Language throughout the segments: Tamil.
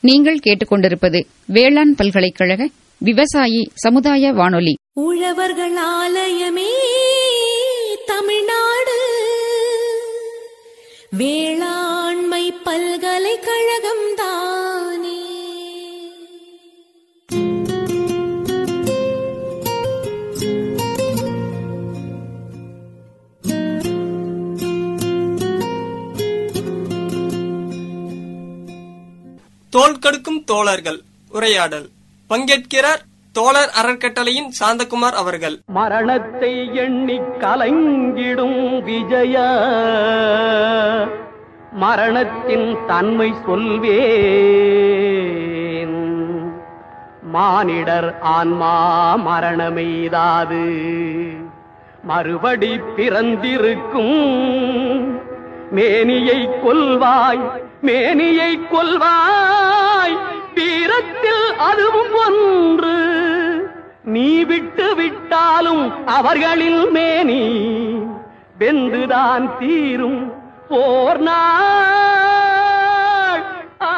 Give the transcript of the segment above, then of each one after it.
நீங்கள் கேட்டுக்கொண்டிருப்பது வேளாண் பல்கலைக்கழக விவசாயி சமுதாய வானொலி உழவர்கள் ஆலயமே தமிழ்நாடு வேளாண்மை பல்கலைக்கழகம் தானே தோள் கடுக்கும் தோழர்கள் உரையாடல் பங்கேற்கிறார் தோழர் அறக்கட்டளையின் சாந்தகுமார் அவர்கள் மரணத்தை எண்ணி கலங்கிடும் விஜய மரணத்தின் தன்மை சொல்வேன் மானிடர் ஆன்மா மரணமெய்தாது மறுபடி பிறந்திருக்கும் மேனியை கொல்வாய் மேனியை கொல்வாய் வீரத்தில் அதுவும் ஒன்று நீ விட்டு விட்டாலும் அவர்களில் மேனி வெந்துதான் தீரும் போர் நாள் ஆ.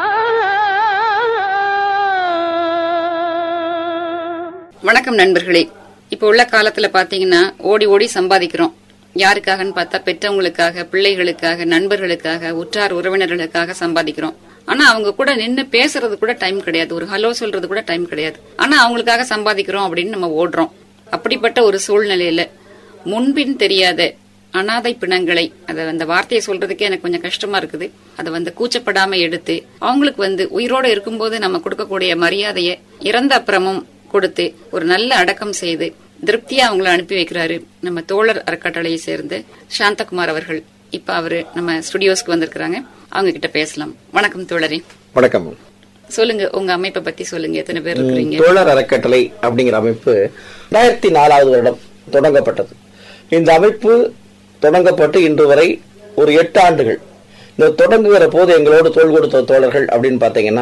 வணக்கம் நண்பர்களே இப்ப உள்ள காலத்துல பாத்தீங்கன்னா ஓடி ஓடி சம்பாதிக்கிறோம் யாருக்காகன்னு பார்த்தா பெற்றவங்களுக்காக பிள்ளைகளுக்காக நண்பர்களுக்காக உற்றார் உறவினர்களுக்காக சம்பாதிக்கிறோம் ஆனா அவங்க கூட நின்னு பேசுறது கூட டைம் கிடையாது ஒரு ஹலோ சொல்றது கூட டைம் கிடையாது ஆனா அவங்களுக்காக சம்பாதிக்கிறோம் அப்படின்னு நம்ம ஓடுறோம் அப்படிப்பட்ட ஒரு சூழ்நிலையில முன்பின் தெரியாத அனாதை பிணங்களை அத அந்த வார்த்தையை சொல்றதுக்கே எனக்கு கொஞ்சம் கஷ்டமா இருக்குது அதை வந்து கூச்சப்படாம எடுத்து அவங்களுக்கு வந்து உயிரோட இருக்கும்போது நம்ம கொடுக்கக்கூடிய மரியாதையை இறந்த அப்புறமும் கொடுத்து ஒரு நல்ல அடக்கம் செய்து திருப்தியா அவங்கள அனுப்பி வைக்கிறாரு நம்ம தோழர் அறக்கட்டளையை சேர்ந்து சாந்தகுமார் அவர்கள் இப்ப அவரு நம்ம ஸ்டுடியோஸ்க்கு வந்திருக்கிறாங்க அவங்க கிட்ட பேசலாம் வணக்கம் தோழரே வணக்கம் சொல்லுங்க உங்க அமைப்பை பத்தி சொல்லுங்க எத்தனை பேர் இருக்கிறீங்க தோழர் அறக்கட்டளை அப்படிங்கிற அமைப்பு ரெண்டாயிரத்தி நாலாவது வருடம் தொடங்கப்பட்டது இந்த அமைப்பு தொடங்கப்பட்டு இன்று வரை ஒரு எட்டு ஆண்டுகள் இந்த தொடங்குகிற போது எங்களோடு தோள் கொடுத்த தோழர்கள் அப்படின்னு பார்த்தீங்கன்னா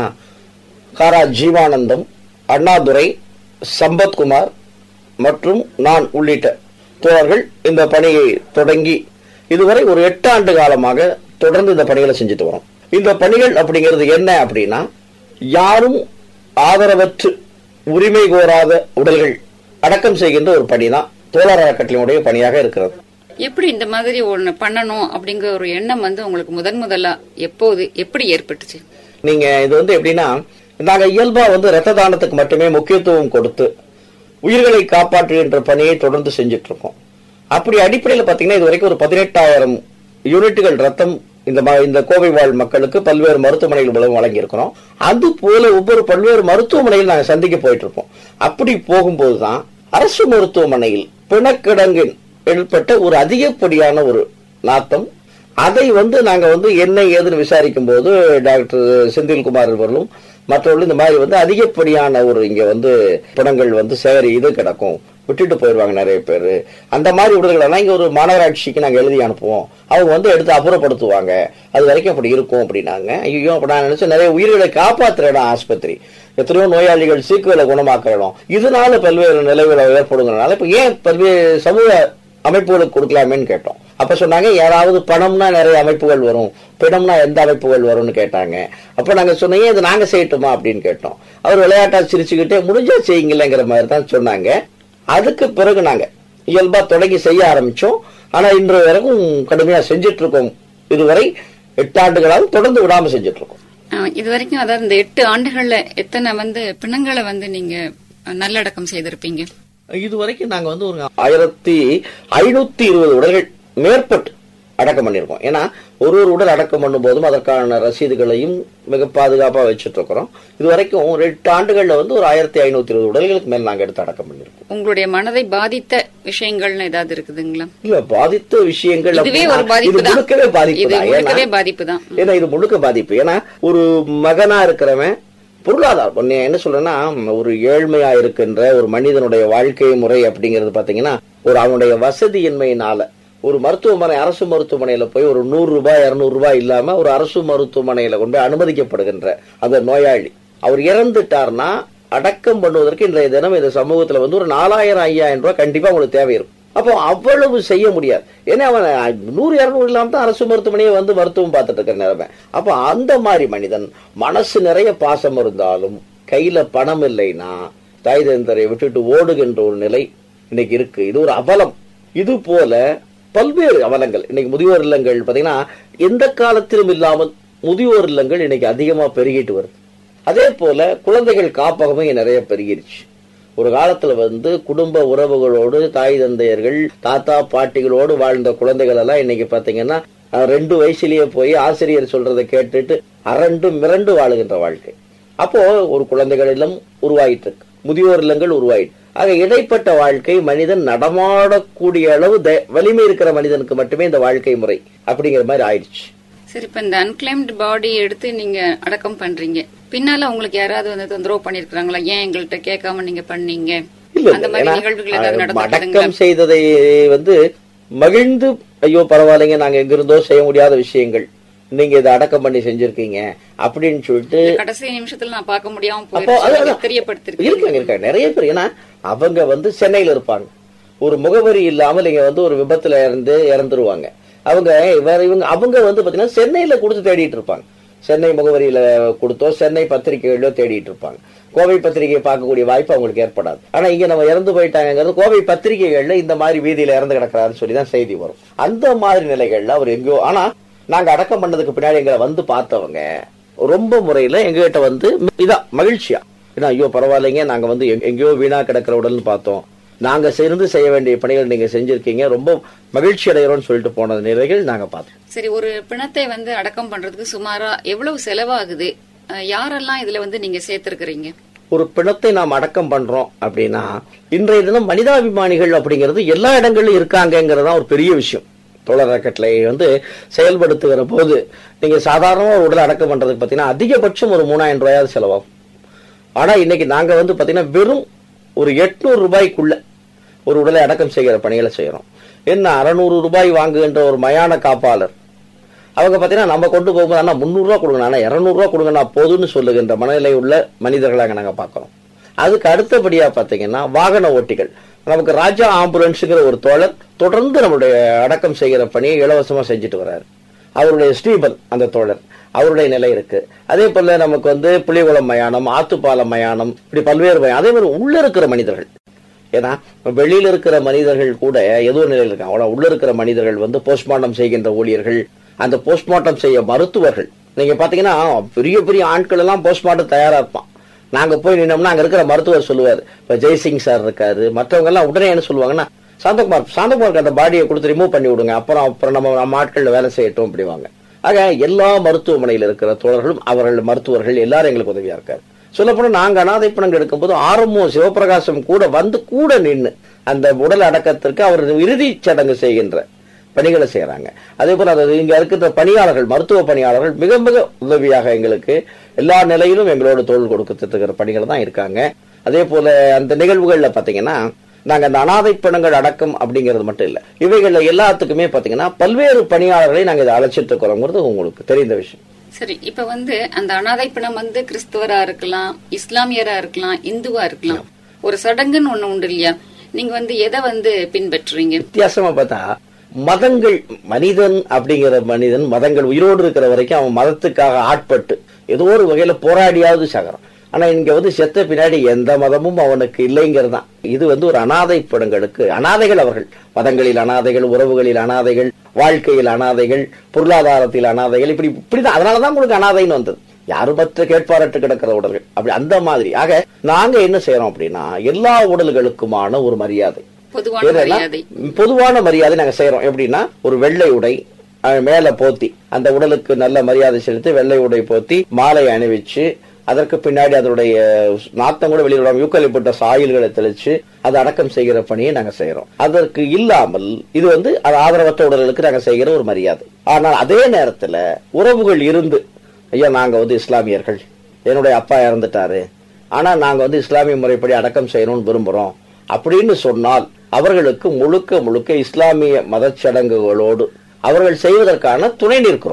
காரா ஜீவானந்தம் அண்ணாதுரை சம்பத்குமார் மற்றும் நான் உள்ளிட்ட தோழர்கள் இந்த பணியை தொடங்கி இதுவரை ஒரு எட்டு ஆண்டு காலமாக தொடர்ந்து இந்த பணிகளை செஞ்சுட்டு வரோம் இந்த பணிகள் அப்படிங்கிறது என்ன அப்படின்னா யாரும் ஆதரவற்று உரிமை கோராத உடல்கள் அடக்கம் செய்கின்ற ஒரு பணி தான் தோழர் அறக்கட்டளையுடைய பணியாக இருக்கிறது எப்படி இந்த மாதிரி ஒண்ணு பண்ணணும் அப்படிங்கிற ஒரு எண்ணம் வந்து உங்களுக்கு முதன் முதலா எப்போது எப்படி ஏற்பட்டுச்சு நீங்க இது வந்து எப்படின்னா நாங்க இயல்பா வந்து ரத்த தானத்துக்கு மட்டுமே முக்கியத்துவம் கொடுத்து உயிர்களை காப்பாற்றுகின்ற பணியை தொடர்ந்து செஞ்சுட்டு இருக்கோம் அப்படி அடிப்படையில் பாத்தீங்கன்னா இது வரைக்கும் ஒரு பதினெட்டாயிரம் யூனிட்டுகள் ரத்தம் இந்த ம- இந்த கோவை வாழ் மக்களுக்கு பல்வேறு மருத்துவமனைகள் மூலம் வழங்கியிருக்கிறோம் அது போல ஒவ்வொரு பல்வேறு மருத்துவமனையில் நாங்க சந்திக்க போயிட்டு இருப்போம் அப்படி போகும்போதுதான் அரசு மருத்துவமனையில் பிணக்கிடங்கில் ஏற்பட்ட ஒரு அதிகப்படியான ஒரு நாத்தம் அதை வந்து நாங்க வந்து என்ன ஏதுன்னு விசாரிக்கும் போது டாக்டர் செந்தில்குமார் அவர்களும் மற்றவர்களும் இந்த மாதிரி வந்து அதிகப்படியான ஒரு இங்க வந்து பிணங்கள் வந்து சேகரி இது கிடக்கும் விட்டுட்டு போயிடுவாங்க நிறைய பேர் அந்த மாதிரி உடல்கள் எல்லாம் இங்க ஒரு மாநகராட்சிக்கு நாங்க எழுதி அனுப்புவோம் அவங்க வந்து எடுத்து அப்புறப்படுத்துவாங்க அது வரைக்கும் அப்படி இருக்கும் அப்படின்னாங்க ஐயோ அப்ப நான் நினைச்சேன் நிறைய உயிர்களை காப்பாத்துற இடம் ஆஸ்பத்திரி எத்தனையோ நோயாளிகள் சீக்குகளை குணமாக்குற இடம் இதனால பல்வேறு நிலைகளை ஏற்படுங்கிறனால இப்ப ஏன் பல்வேறு சமூக அமைப்புகளுக்கு கொடுக்கலாமேன்னு கேட்டோம் அப்ப சொன்னாங்க யாராவது பணம்னா நிறைய அமைப்புகள் வரும் பிணம்னா எந்த அமைப்புகள் வரும்னு கேட்டாங்க அப்ப நாங்க சொன்னீங்க இது நாங்க செய்யட்டுமா அப்படின்னு கேட்டோம் அவர் விளையாட்டா சிரிச்சுக்கிட்டே முடிஞ்சா செய்யுங்களேங்கிற மாதிரி தான் சொன்னாங்க அதுக்கு பிறகு நாங்க இயல்பா தொடங்கி செய்ய ஆரம்பிச்சோம் ஆனா இன்று வரைக்கும் கடுமையா செஞ்சுட்டு இருக்கோம் இதுவரை எட்டு ஆண்டுகளாக தொடர்ந்து விடாம செஞ்சுட்டு இருக்கோம் ஆஹ் இது வரைக்கும் அதாவது இந்த எட்டு ஆண்டுகள்ல எத்தனை வந்து பிணங்களை வந்து நீங்க அஹ், நல்லடக்கம் செய்திருப்பீங்க இது வரைக்கும் நாங்க வந்து ஒரு ஆயிரத்தி ஐநூத்தி இருபது உடல்கள் மேற்பட்டு அடக்கம் பண்ணியிருக்கோம் ஏன்னா ஒரு ஒரு உடல் அடக்கம் பண்ணும்போதும் அதற்கான ரசீதுகளையும் மிக பாதுகாப்பா வச்சுட்டு இருக்கிறோம் இது வரைக்கும் ஒரு எட்டு ஆண்டுகள்ல வந்து ஒரு ஆயிரத்தி ஐநூத்தி இருபது உடல்களுக்கு மேல் நாங்க எடுத்து அடக்கம் பண்ணியிருக்கோம் உங்களுடைய மனதை பாதித்த விஷயங்கள்னு ஏதாவது இருக்குதுங்களா இல்ல பாதித்த விஷயங்கள் இதுவே அப்படின்னா, ஒரு பாதிப்பு இது தான் முழுக்கவே பாதிப்பு இது தான் முழுக்கவே ஏன்னா பாதிப்பு தான் ஏன்னா இது முழுக்க பாதிப்பு ஏன்னா ஒரு மகனா இருக்கிறவன் பொருளாதாரம் இப்ப நான் என்ன சொல்றேன்னா ஒரு ஏழ்மையா இருக்கின்ற ஒரு மனிதனுடைய வாழ்க்கை முறை அப்படிங்கிறது பாத்தீங்கன்னா ஒரு அவனுடைய வசதியின்மையினால ஒரு மருத்துவமனை அரசு மருத்துவமனையில போய் ஒரு நூறு ரூபாய் இருநூறு ரூபாய் இல்லாம ஒரு அரசு மருத்துவமனையில கொண்டு போய் அனுமதிக்கப்படுகின்ற அந்த நோயாளி அவர் இறந்துட்டார்னா அடக்கம் பண்ணுவதற்கு இன்றைய தினம் இந்த சமூகத்துல வந்து ஒரு நாலாயிரம் ஐயாயிரம் ரூபாய் கண்டிப்பா உங்களுக்கு தேவை இருக்கும் அப்போ அவ்வளவு செய்ய முடியாது ஏன்னா அவன் நூறு இரநூறு இல்லாம தான் அரசு மருத்துவமனையை வந்து மருத்துவம் பார்த்துட்டு இருக்கிற நிலைமை அப்போ அந்த மாதிரி மனிதன் மனசு நிறைய பாசம் இருந்தாலும் கையில பணம் இல்லைன்னா தாய் தந்தரை விட்டுட்டு ஓடுகின்ற ஒரு நிலை இன்னைக்கு இருக்கு இது ஒரு அவலம் இது போல பல்வேறு அவலங்கள் இன்னைக்கு முதியோர் இல்லங்கள் பாத்தீங்கன்னா எந்த காலத்திலும் இல்லாமல் முதியோர் இல்லங்கள் இன்னைக்கு அதிகமா பெருகிட்டு வருது அதே போல குழந்தைகள் காப்பகமும் இங்க நிறைய பெருகிருச்சு ஒரு காலத்துல வந்து குடும்ப உறவுகளோடு தாய் தந்தையர்கள் தாத்தா பாட்டிகளோடு வாழ்ந்த குழந்தைகள் எல்லாம் இன்னைக்கு பாத்தீங்கன்னா அஹ், ரெண்டு வயசுலயே போய் ஆசிரியர் சொல்றதை கேட்டுட்டு அரண்டு மிரண்டு வாழுகின்ற வாழ்க்கை அப்போ ஒரு குழந்தைகள் இல்லம் உருவாயிட்டு இருக்கு முதியோர் இல்லங்கள் உருவாயிட்டு ஆக இடைப்பட்ட வாழ்க்கை மனிதன் நடமாடக்கூடிய அளவு த- வலிமை இருக்கிற மனிதனுக்கு மட்டுமே இந்த வாழ்க்கை முறை அப்படிங்கிற மாதிரி ஆயிடுச்சு சரி இப்ப இந்த அன்கிளைம்டு பாடி எடுத்து நீங்க அடக்கம் பண்றீங்க பின்னால உங்களுக்கு யாராவது வந்து தொந்தரவு பண்ணிருக்காங்களா ஏன் எங்கள்கிட்ட கேட்காம நீங்க பண்ணீங்க இல்ல அந்த இல்ல. மாதிரி ஏன்னா, நிகழ்வுகள் ஏதாவது அஹ், நடந்திருக்குதுங்களா அடக்கம் செய்ததை வந்து மகிழ்ந்து ஐயோ பரவாயில்லைங்க நாங்க எங்கிருந்தோ செய்ய முடியாத விஷயங்கள் நீங்க இதை அடக்கம் பண்ணி செஞ்சிருக்கீங்க அப்படின்னு சொல்லிட்டு கடைசி நிமிஷத்துல நான் பார்க்க முடியாம அப்போ அது- போயிடுச்சு அதான். தெரியப்படுத்திருக்கீங்க இருக்காங்க இருக்காங்க நிறைய பேர் ஏன்னா அவங்க வந்து சென்னையில இருப்பாங்க ஒரு முகவரி இல்லாமல் இங்க வந்து ஒரு விபத்துல இறந்து இறந்துருவாங்க அவங்க வேற இவங்க அவங்க வந்து பாத்தீங்கன்னா சென்னையில கொடுத்து தேடிட்டு இருப்பாங்க சென்னை முகவரியில கொடுத்தோ சென்னை பத்திரிகைகளிலோ தேடிட்டு இருப்பாங்க கோவை பத்திரிகையை பார்க்கக்கூடிய வாய்ப்பு அவங்களுக்கு ஏற்படாது ஆனா இங்க நம்ம இறந்து போயிட்டாங்கிறது கோவை பத்திரிகைகள்ல இந்த மாதிரி வீதியில இறந்து கிடக்கிறாருன்னு சொல்லி தான் செய்தி வரும் அந்த மாதிரி நிலைகள்ல அவர் எங்கேயோ ஆனா நாங்க அடக்கம் பண்ணதுக்கு பின்னாடி எங்களை வந்து பார்த்தவங்க ரொம்ப முறையில எங்ககிட்ட வந்து இதான் மகிழ்ச்சியா ஏன்னா ஐயோ பரவாயில்லைங்க நாங்க வந்து எங்க- எங்கேயோ வீணா கிடக்கிற உடல்னு பார்த்தோம் நாங்க சேர்ந்து செய்ய வேண்டிய பணிகள் நீங்க செஞ்சிருக்கீங்க ரொம்ப மகிழ்ச்சி அடைகிறோம்னு சொல்லிட்டு போன நிலைகள் நாங்க பார்த்தோம் சரி ஒரு பிணத்தை வந்து அடக்கம் பண்றதுக்கு சுமாரா எவ்வளவு செலவாகுது அஹ், யாரெல்லாம் இதுல வந்து நீங்க சேர்த்திருக்கிறீங்க ஒரு பிணத்தை நாம் அடக்கம் பண்றோம் அப்படின்னா இன்றைய தினம் மனிதாபிமானிகள் அப்படிங்கிறது எல்லா இடங்களிலும் இருக்காங்கிறது தான் ஒரு பெரிய விஷயம் தோழர் அறக்கட்டளை வந்து செயல்படுத்துகிற போது நீங்க சாதாரணமா ஒரு உடலை அடக்கம் பண்றதுக்கு பாத்தீங்கன்னா அதிகபட்சம் ஒரு மூணாயிரம் ரூபாயாவது செலவாகும் ஆனா இன்னைக்கு நாங்க வந்து பாத்தீங்கன்னா வெறும் ஒரு எட்நூறு ரூபாய்க்குள்ள ஒரு உடலை அடக்கம் செய்கிற பணிகளை செய்யறோம் என்ன அறநூறு ரூபாய் வாங்குகின்ற ஒரு மயான காப்பாளர் அவங்க பாத்தீங்கன்னா நம்ம கொண்டு போகும்போது ஆனா முந்நூறு ரூபா கொடுங்க ஆனா இருநூறு ரூபா கொடுங்க நான் போதும்னு சொல்லுகின்ற மனநிலை உள்ள மனிதர்களாக நாங்க பார்க்கிறோம் அதுக்கு அடுத்தபடியா பாத்தீங்கன்னா வாகன ஓட்டிகள் நமக்கு ராஜா ஆம்புலன்ஸுங்கிற ஒரு தோழர் தொடர்ந்து நம்மளுடைய அடக்கம் செய்கிற பணியை இலவசமா செஞ்சுட்டு வர்றாரு அவருடைய ஸ்ரீபன் அந்த தோழர் அவருடைய நிலை இருக்கு அதே போல நமக்கு வந்து புலிகுளம் மயானம் ஆத்துப்பாலம் மயானம் இப்படி பல்வேறு மயானம் அதே மாதிரி உள்ள இருக்கிற மனிதர்கள் ஏன்னா வெளியில இருக்கிற மனிதர்கள் கூட ஏதோ நிலையில் இருக்காங்க ஆனா உள்ள இருக்கிற மனிதர்கள் வந்து போஸ்ட்மார்ட்டம் செய்கின்ற ஊழியர்கள் அந்த போஸ்ட்மார்ட்டம் செய்ய மருத்துவர்கள் நீங்க பாத்தீங்கன்னா பெரிய பெரிய ஆட்கள் எல்லாம் போஸ்ட்மார்ட்டம் தயாரா இருப்பான் நாங்க போய் நின்னோம்னா அங்க இருக்கிற மருத்துவர் சொல்லுவாரு இப்ப ஜெய்சிங் சார் இருக்காரு மற்றவங்க எல்லாம் உடனே என்ன சொல்லுவாங்கன்னா சாந்தகுமார் சாந்தகுமாருக்கு அந்த பாடியை கொடுத்து ரிமூவ் பண்ணி விடுங்க அப்புறம் அப்புறம் நம்ம நம்ம ஆட்கள்ல வேலை செய்யட்டும் அப்படிவாங்க ஆக எல்லா மருத்துவமனையில் இருக்கிற தோழர்களும் அவர்கள் மருத்துவர்கள் எல்லாரும் எங்களுக்கு உதவியா இருக்காரு சொல்லப்போனா நாங்க அனாதை பணங்கள் எடுக்கும்போது ஆரம்பம் சிவபிரகாசம் கூட வந்து கூட நின்னு அந்த உடல் அடக்கத்திற்கு அவர் இறுதி சடங்கு செய்கின்ற பணிகளை செய்யறாங்க அதே போல அது இங்க இருக்கின்ற பணியாளர்கள் மருத்துவ பணியாளர்கள் மிக மிக உதவியாக எங்களுக்கு எல்லா நிலையிலும் எங்களோட தோல் கொடுத்துட்டு இருக்கிற பணிகள் தான் இருக்காங்க அதே போல அந்த நிகழ்வுகள்ல பாத்தீங்கன்னா நாங்க அந்த அனாதை பணங்கள் அடக்கம் அப்படிங்கிறது மட்டும் இல்ல இவைகள்ல எல்லாத்துக்குமே பாத்தீங்கன்னா பல்வேறு பணியாளர்களை நாங்க இதை அழைச்சிட்டு இருக்கிறோங்கிறது உங்களுக்கு தெரிந்த விஷயம் சரி இப்ப வந்து அந்த அனாதை பிணம் வந்து கிறிஸ்துவரா இருக்கலாம் இஸ்லாமியரா இருக்கலாம் இந்துவா இருக்கலாம் ஒரு சடங்குன்னு ஒண்ணு உண்டு இல்லையா நீங்க வந்து எதை வந்து பின்பற்றுறீங்க வித்தியாசமா பார்த்தா மதங்கள் மனிதன் அப்படிங்கிற மனிதன் மதங்கள் உயிரோடு இருக்கிற வரைக்கும் அவன் மதத்துக்காக ஆட்பட்டு ஏதோ ஒரு வகையில போராடியாவது சாகறான் ஆனா இங்க வந்து செத்த பின்னாடி எந்த மதமும் அவனுக்கு இல்லைங்கிறதான் இது வந்து ஒரு அனாதை படங்களுக்கு அனாதைகள் அவர்கள் மதங்களில் அனாதைகள் உறவுகளில் அனாதைகள் வாழ்க்கையில் அனாதைகள் பொருளாதாரத்தில் அனாதைகள் இப்படி இப்படிதான் அதனாலதான் உங்களுக்கு அனாதைன்னு வந்தது யாரும் மற்ற கேட்பாரட்டு கிடக்கிற உடல்கள் அப்படி அந்த மாதிரி ஆக நாங்க என்ன செய்யறோம் அப்படின்னா எல்லா உடல்களுக்குமான ஒரு மரியாதை பொதுவான இதெல்லாம் மரியாதை பொதுவான மரியாதை நாங்க செய்யறோம் எப்படின்னா ஒரு வெள்ளை உடை அஹ், மேல போத்தி அந்த உடலுக்கு நல்ல மரியாதை செலுத்தி வெள்ளை உடை போத்தி மாலை அணிவிச்சு அதற்கு பின்னாடி அதனுடைய நாத்தம் கூட வெளியிட யூக்கலிப்பட்ட சாயில்களை தெளிச்சு அதை அடக்கம் செய்கிற பணியை நாங்க செய்யறோம் அதற்கு இல்லாமல் இது வந்து அது ஆதரவற்ற உடல்களுக்கு நாங்க செய்கிற ஒரு மரியாதை ஆனால் அதே நேரத்துல உறவுகள் இருந்து ஐயா நாங்க வந்து இஸ்லாமியர்கள் என்னுடைய அப்பா இறந்துட்டாரு ஆனா நாங்க வந்து இஸ்லாமிய முறைப்படி அடக்கம் செய்யணும்னு விரும்புறோம் அப்படின்னு சொன்னால் அவர்களுக்கு முழுக்க முழுக்க இஸ்லாமிய மதச் சடங்குகளோடு அவர்கள் செய்வதற்கான துணை நிற்கிறோம்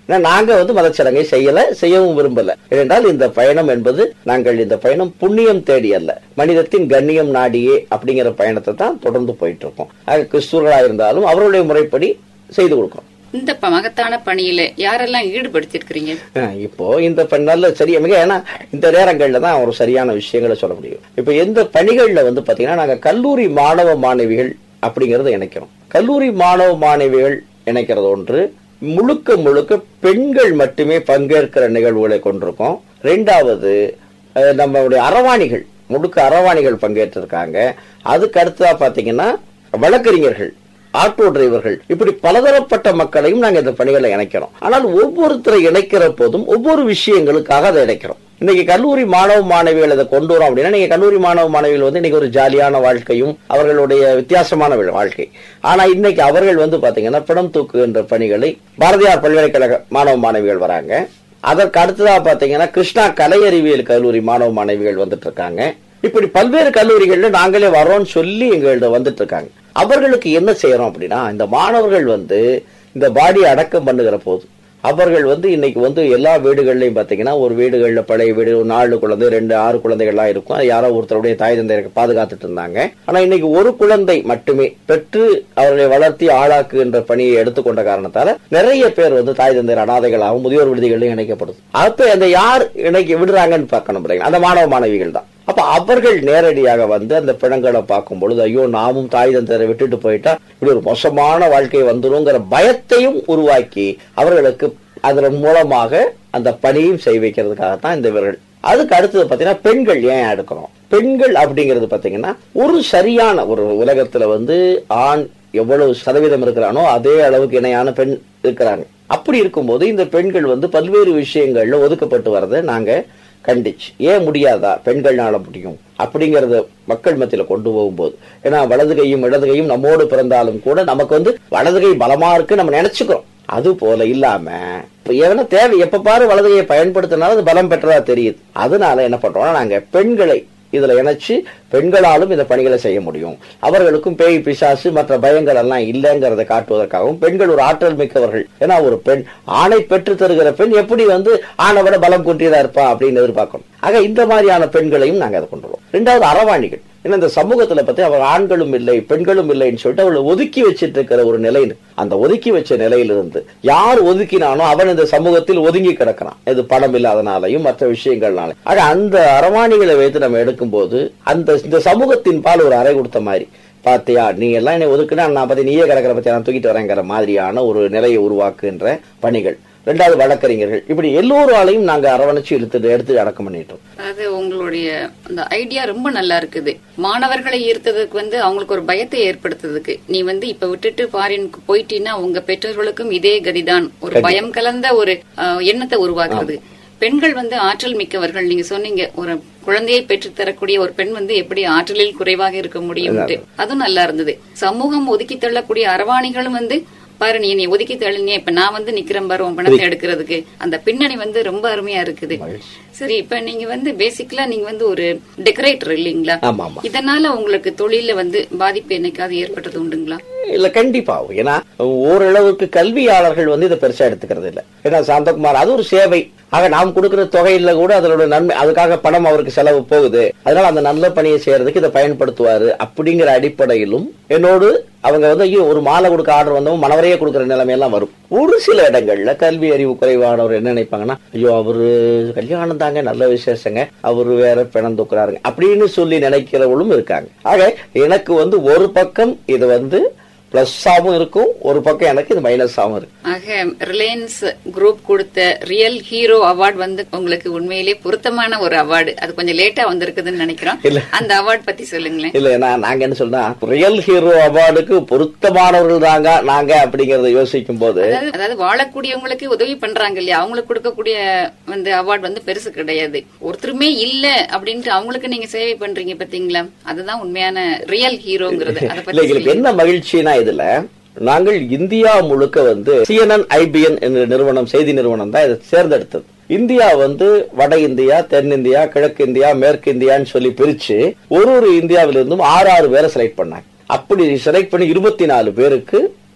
ஏன்னா நாங்க வந்து மதச்சடங்கை செய்யல செய்யவும் விரும்பல ஏனென்றால் இந்த பயணம் என்பது நாங்கள் இந்த பயணம் புண்ணியம் தேடி அல்ல மனிதத்தின் கண்ணியம் நாடியே அப்படிங்கிற பயணத்தை தான் தொடர்ந்து போயிட்டு இருக்கோம் ஆக கிறிஸ்துவர்களா இருந்தாலும் அவருடைய முறைப்படி செய்து கொடுக்கிறோம் இந்த ப- மகத்தான பணியில யாரெல்லாம் ஈடுபடுத்திருக்கிறீங்க ஆஹ் இப்போ இந்த ப- நல்ல சரியா மிக ஏன்னா இந்த நேரங்கள்ல தான் ஒரு சரியான விஷயங்களை சொல்ல முடியும் இப்போ எந்த பணிகள்ல வந்து பாத்தீங்கன்னா நாங்க கல்லூரி மாணவ மாணவிகள் அப்படிங்கறத இணைக்கிறோம் கல்லூரி மாணவ மாணவிகள் இணைக்கிறது ஒன்று முழுக்க முழுக்க பெண்கள் மட்டுமே பங்கேற்கிற நிகழ்வுகளை கொண்டிருக்கோம் ரெண்டாவது அஹ், நம்மளுடைய அரவாணிகள் முழுக்க அரவாணிகள் பங்கேற்றிருக்காங்க அதுக்கு அடுத்ததா பாத்தீங்கன்னா வழக்கறிஞர்கள் ஆட்டோ டிரைவர்கள் இப்படி பலதரப்பட்ட மக்களையும் நாங்க இந்த பணிகளை இணைக்கிறோம் ஆனால் ஒவ்வொருத்தரை இணைக்கிற போதும் ஒவ்வொரு விஷயங்களுக்காக அதை இணைக்கிறோம் இன்னைக்கு கல்லூரி மாணவ மாணவிகள் இதை கொண்டு வரோம் அப்படின்னா நீங்க கல்லூரி மாணவ மாணவிகள் வந்து இன்னைக்கு ஒரு ஜாலியான வாழ்க்கையும் அவர்களுடைய வித்தியாசமான வி- வாழ்க்கை ஆனா இன்னைக்கு அவர்கள் வந்து பாத்தீங்கன்னா பிணம் தூக்குகின்ற பணிகளை பாரதியார் பல்கலைக்கழக மாணவ மாணவிகள் வராங்க அதற்கு அடுத்ததா பாத்தீங்கன்னா கிருஷ்ணா கலை அறிவியல் கல்லூரி மாணவ மாணவிகள் வந்துட்டு இருக்காங்க இப்படி பல்வேறு கல்லூரிகள்ல நாங்களே வரோம்னு சொல்லி எங்கள்ட்ட வந்துட்டு இருக்காங்க அவர்களுக்கு என்ன செய்யறோம் அப்படின்னா இந்த மாணவர்கள் வந்து இந்த பாடியை அடக்கம் பண்ணுகிற போது அவர்கள் வந்து இன்னைக்கு வந்து எல்லா வீடுகள்லயும் பாத்தீங்கன்னா ஒரு வீடுகள்ல பழைய வீடு ஒரு நாலு குழந்தை ரெண்டு ஆறு குழந்தைகள்லாம் இருக்கும் அது யாரோ ஒருத்தருடைய தாய் தந்தையருக்கு பாதுகாத்துட்டு இருந்தாங்க ஆனா இன்னைக்கு ஒரு குழந்தை மட்டுமே பெற்று அவர்களை வளர்த்தி ஆளாக்குகின்ற பணியை எடுத்துக்கொண்ட காரணத்தால நிறைய பேர் வந்து தாய் தந்தையர் அனாதைகளாகவும் முதியோர் விடுதிகளிலும் இணைக்கப்படுது அப்ப அந்த யார் இணைக்க விடுறாங்கன்னு பார்க்கணும் இல்லைங்களா? அந்த மாணவ மாணவிகள் தான் அப்ப அவர்கள் நேரடியாக வந்து அந்த பிணங்களை பார்க்கும் பொழுது ஐயோ நாமும் தாய் தந்தையரை விட்டுட்டு போயிட்டா இப்படி ஒரு மோசமான வாழ்க்கை வந்துருங்கிற பயத்தையும் உருவாக்கி அவர்களுக்கு அதன் மூலமாக அந்த பணியும் செய் வைக்கிறதுக்காகத்தான் இந்த இவர்கள் அதுக்கு அடுத்தது பாத்தீங்கன்னா பெண்கள் ஏன் எடுக்கிறோம் பெண்கள் அப்படிங்கிறது பாத்தீங்கன்னா ஒரு சரியான ஒரு உலகத்துல வந்து ஆண் எவ்வளவு சதவீதம் இருக்கிறானோ அதே அளவுக்கு இணையான பெண் இருக்கிறாங்க அப்படி இருக்கும்போது இந்த பெண்கள் வந்து பல்வேறு விஷயங்கள்ல ஒதுக்கப்பட்டு வரதை நாங்க கண்டிச்சு ஏன் முடியாதா பெண்கள்னால முடியும் அப்படிங்கறத மக்கள் மத்தியில கொண்டு போகும்போது ஏன்னா வலது கையும் இடது கையும் நம்மோடு பிறந்தாலும் கூட நமக்கு வந்து வலது கை பலமா இருக்கு நம்ம நினைச்சுக்கிறோம் அது போல இல்லாம இப்ப எவன தேவை எப்ப பாரு வலது கையை பயன்படுத்தினாலும் அது பலம் பெற்றதா தெரியுது அதனால என்ன பண்றோம்னா நாங்க பெண்களை இதுல இணைச்சு பெண்களாலும் இந்த பணிகளை செய்ய முடியும் அவர்களுக்கும் பேய் பிசாசு மற்ற பயங்கள் எல்லாம் இல்லைங்கிறத காட்டுவதற்காகவும் பெண்கள் ஒரு ஆற்றல் மிக்கவர்கள் ஏன்னா ஒரு பெண் ஆணை பெற்று தருகிற பெண் எப்படி வந்து ஆணை விட பலம் குன்றியதா இருப்பா அப்படின்னு எதிர்பார்க்கணும் ஆக இந்த மாதிரியான பெண்களையும் நாங்க அதை கொண்டு வருவோம் ரெண்டாவது அரவாணிகள் ஏன்னா இந்த சமூகத்துல பத்தி அவர் ஆண்களும் இல்லை பெண்களும் இல்லைன்னு சொல்லிட்டு அவளை ஒதுக்கி வச்சிட்டு இருக்கிற ஒரு நிலை அந்த ஒதுக்கி வச்ச நிலையிலிருந்து யார் ஒதுக்கினானோ அவன் இந்த சமூகத்தில் ஒதுங்கி கிடக்கிறான் இது பணம் இல்லாதனாலையும் மற்ற விஷயங்கள்னால ஆக அந்த அரவாணிகளை வைத்து நம்ம எடுக்கும்போது அந்த இந்த சமூகத்தின் பால் ஒரு அறை கொடுத்த மாதிரி பாத்தியா நீ எல்லாம் என்னை ஒதுக்குனா நான் பத்தி நீயே கிடக்கிற பத்தி நான் தூக்கிட்டு வரேங்கிற மாதிரியான ஒரு நிலையை உருவாக்குகின்ற பணிகள் ரெண்டாவது வழக்கறிஞர்கள் இப்படி எல்லோராலையும் நாங்க அரவணைச்சு இழுத்துட்டு எடுத்து அடக்கம் பண்ணிட்டோம் அதாவது உங்களுடைய அந்த ஐடியா ரொம்ப நல்லா இருக்குது மாணவர்களை ஈர்த்ததுக்கு வந்து அவங்களுக்கு ஒரு பயத்தை ஏற்படுத்துறதுக்கு நீ வந்து இப்ப விட்டுட்டு ஃபாரினுக்கு போயிட்டீன்னா உங்க பெற்றோர்களுக்கும் இதே கதிதான் ஒரு பயம் கலந்த ஒரு அஹ், எண்ணத்தை உருவாக்குறது பெண்கள் வந்து ஆற்றல் மிக்கவர்கள் நீங்க சொன்னீங்க ஒரு குழந்தையை பெற்று தரக்கூடிய ஒரு பெண் வந்து எப்படி ஆற்றலில் குறைவாக இருக்க முடியும் அதுவும் நல்லா இருந்தது சமூகம் ஒதுக்கி தள்ளக்கூடிய அரவாணிகளும் வந்து பாரு நீ என்னை ஒதுக்கி தள்ளினே இப்ப நான் வந்து நிக்கிறேன் பாரு உன் பணத்தை எடுக்கிறதுக்கு அந்த பின்னணி வந்து ரொம்ப அருமையா இருக்குது சரி இப்ப நீங்க வந்து பேசிக்கலா நீங்க வந்து ஒரு டெக்கரேட்டர் இல்லீங்களா ஆமா ஆமா இதனால உங்களுக்கு தொழில வந்து பாதிப்பு என்னைக்காவது ஏற்பட்டது உண்டுங்களா இல்ல கண்டிப்பா ஏன்னா ஓரளவுக்கு கல்வியாளர்கள் வந்து இதை பெருசா எடுத்துக்கிறது இல்ல ஏன்னா சாந்தகுமார் அது ஒரு சேவை ஆக நாம் கொடுக்கிற தொகையில கூட அதனோட நன்மை அதுக்காக பணம் அவருக்கு செலவு போகுது அதனால அந்த நல்ல பணியை செய்யறதுக்கு இதை பயன்படுத்துவாரு அப்படிங்கிற அடிப்படையிலும் என்னோடு அவங்க வந்து ஐயோ ஒரு மாலை கொடுக்க ஆர்டர் வந்தவங்க மனவரையே கொடுக்கிற நிலைமையெல்லாம் வரும் ஒரு சில இடங்கள்ல கல்வி அறிவு குறைவானவர் என்ன நினைப்பாங்கன்னா ஐயோ அவரு கல்யாணம் தாங்க நல்ல விசேஷங்க அவரு வேற பிணம் தூக்குறாருங்க அப்படின்னு சொல்லி நினைக்கிறவங்களும் இருக்காங்க ஆக எனக்கு வந்து ஒரு பக்கம் இது வந்து பிளஸ்ஸாவும் இருக்கும் ஒரு பக்கம் எனக்கு இது மைனஸாவும் இருக்கு ஆக ரிலையன்ஸ் குரூப் கொடுத்த ரியல் ஹீரோ அவார்ட் வந்து உங்களுக்கு உண்மையிலேயே பொருத்தமான ஒரு அவார்டு அது கொஞ்சம் லேட்டா வந்திருக்குதுன்னு நினைக்கிறோம் இல்ல. அந்த அவார்ட் பத்தி சொல்லுங்களேன் இல்ல நான் நாங்க என்ன சொல்றா ரியல் ஹீரோ அவார்டுக்கு பொருத்தமானவர்கள் தாங்க நாங்க அப்படிங்கறத யோசிக்கும் போது அதாவது அதாவது வாழக்கூடியவங்களுக்கு உதவி பண்றாங்க இல்லையா அவங்களுக்கு கொடுக்கக்கூடிய வந்து அவார்ட் வந்து பெருசு கிடையாது ஒருத்தருமே இல்ல அப்படின்ட்டு அவங்களுக்கு நீங்க சேவை பண்றீங்க பாத்தீங்களா அதுதான் உண்மையான ரியல் ஹீரோங்கிறது அதை இல்ல பத்தி எங்களுக்கு சொல்லுங்க. என்ன மகிழ்ச்சினா இதுல நாங்கள் இந்தியா முழுக்க வந்து சிஎன்என் ஐபிஎன் என்ற நிறுவனம் செய்தி நிறுவனம் தான் இதை தேர்ந்தெடுத்தது இந்தியா வந்து வட இந்தியா தென்னிந்தியா கிழக்கு இந்தியா மேற்கு இந்தியான்னு சொல்லி பிரிச்சு ஒரு ஒரு இந்தியாவிலிருந்தும் ஆறு ஆறு பேரை செலக்ட் பண்ணாங்க அப்படி செலக்ட் பண்ணி இருபத்தி நாலு பேருக்கு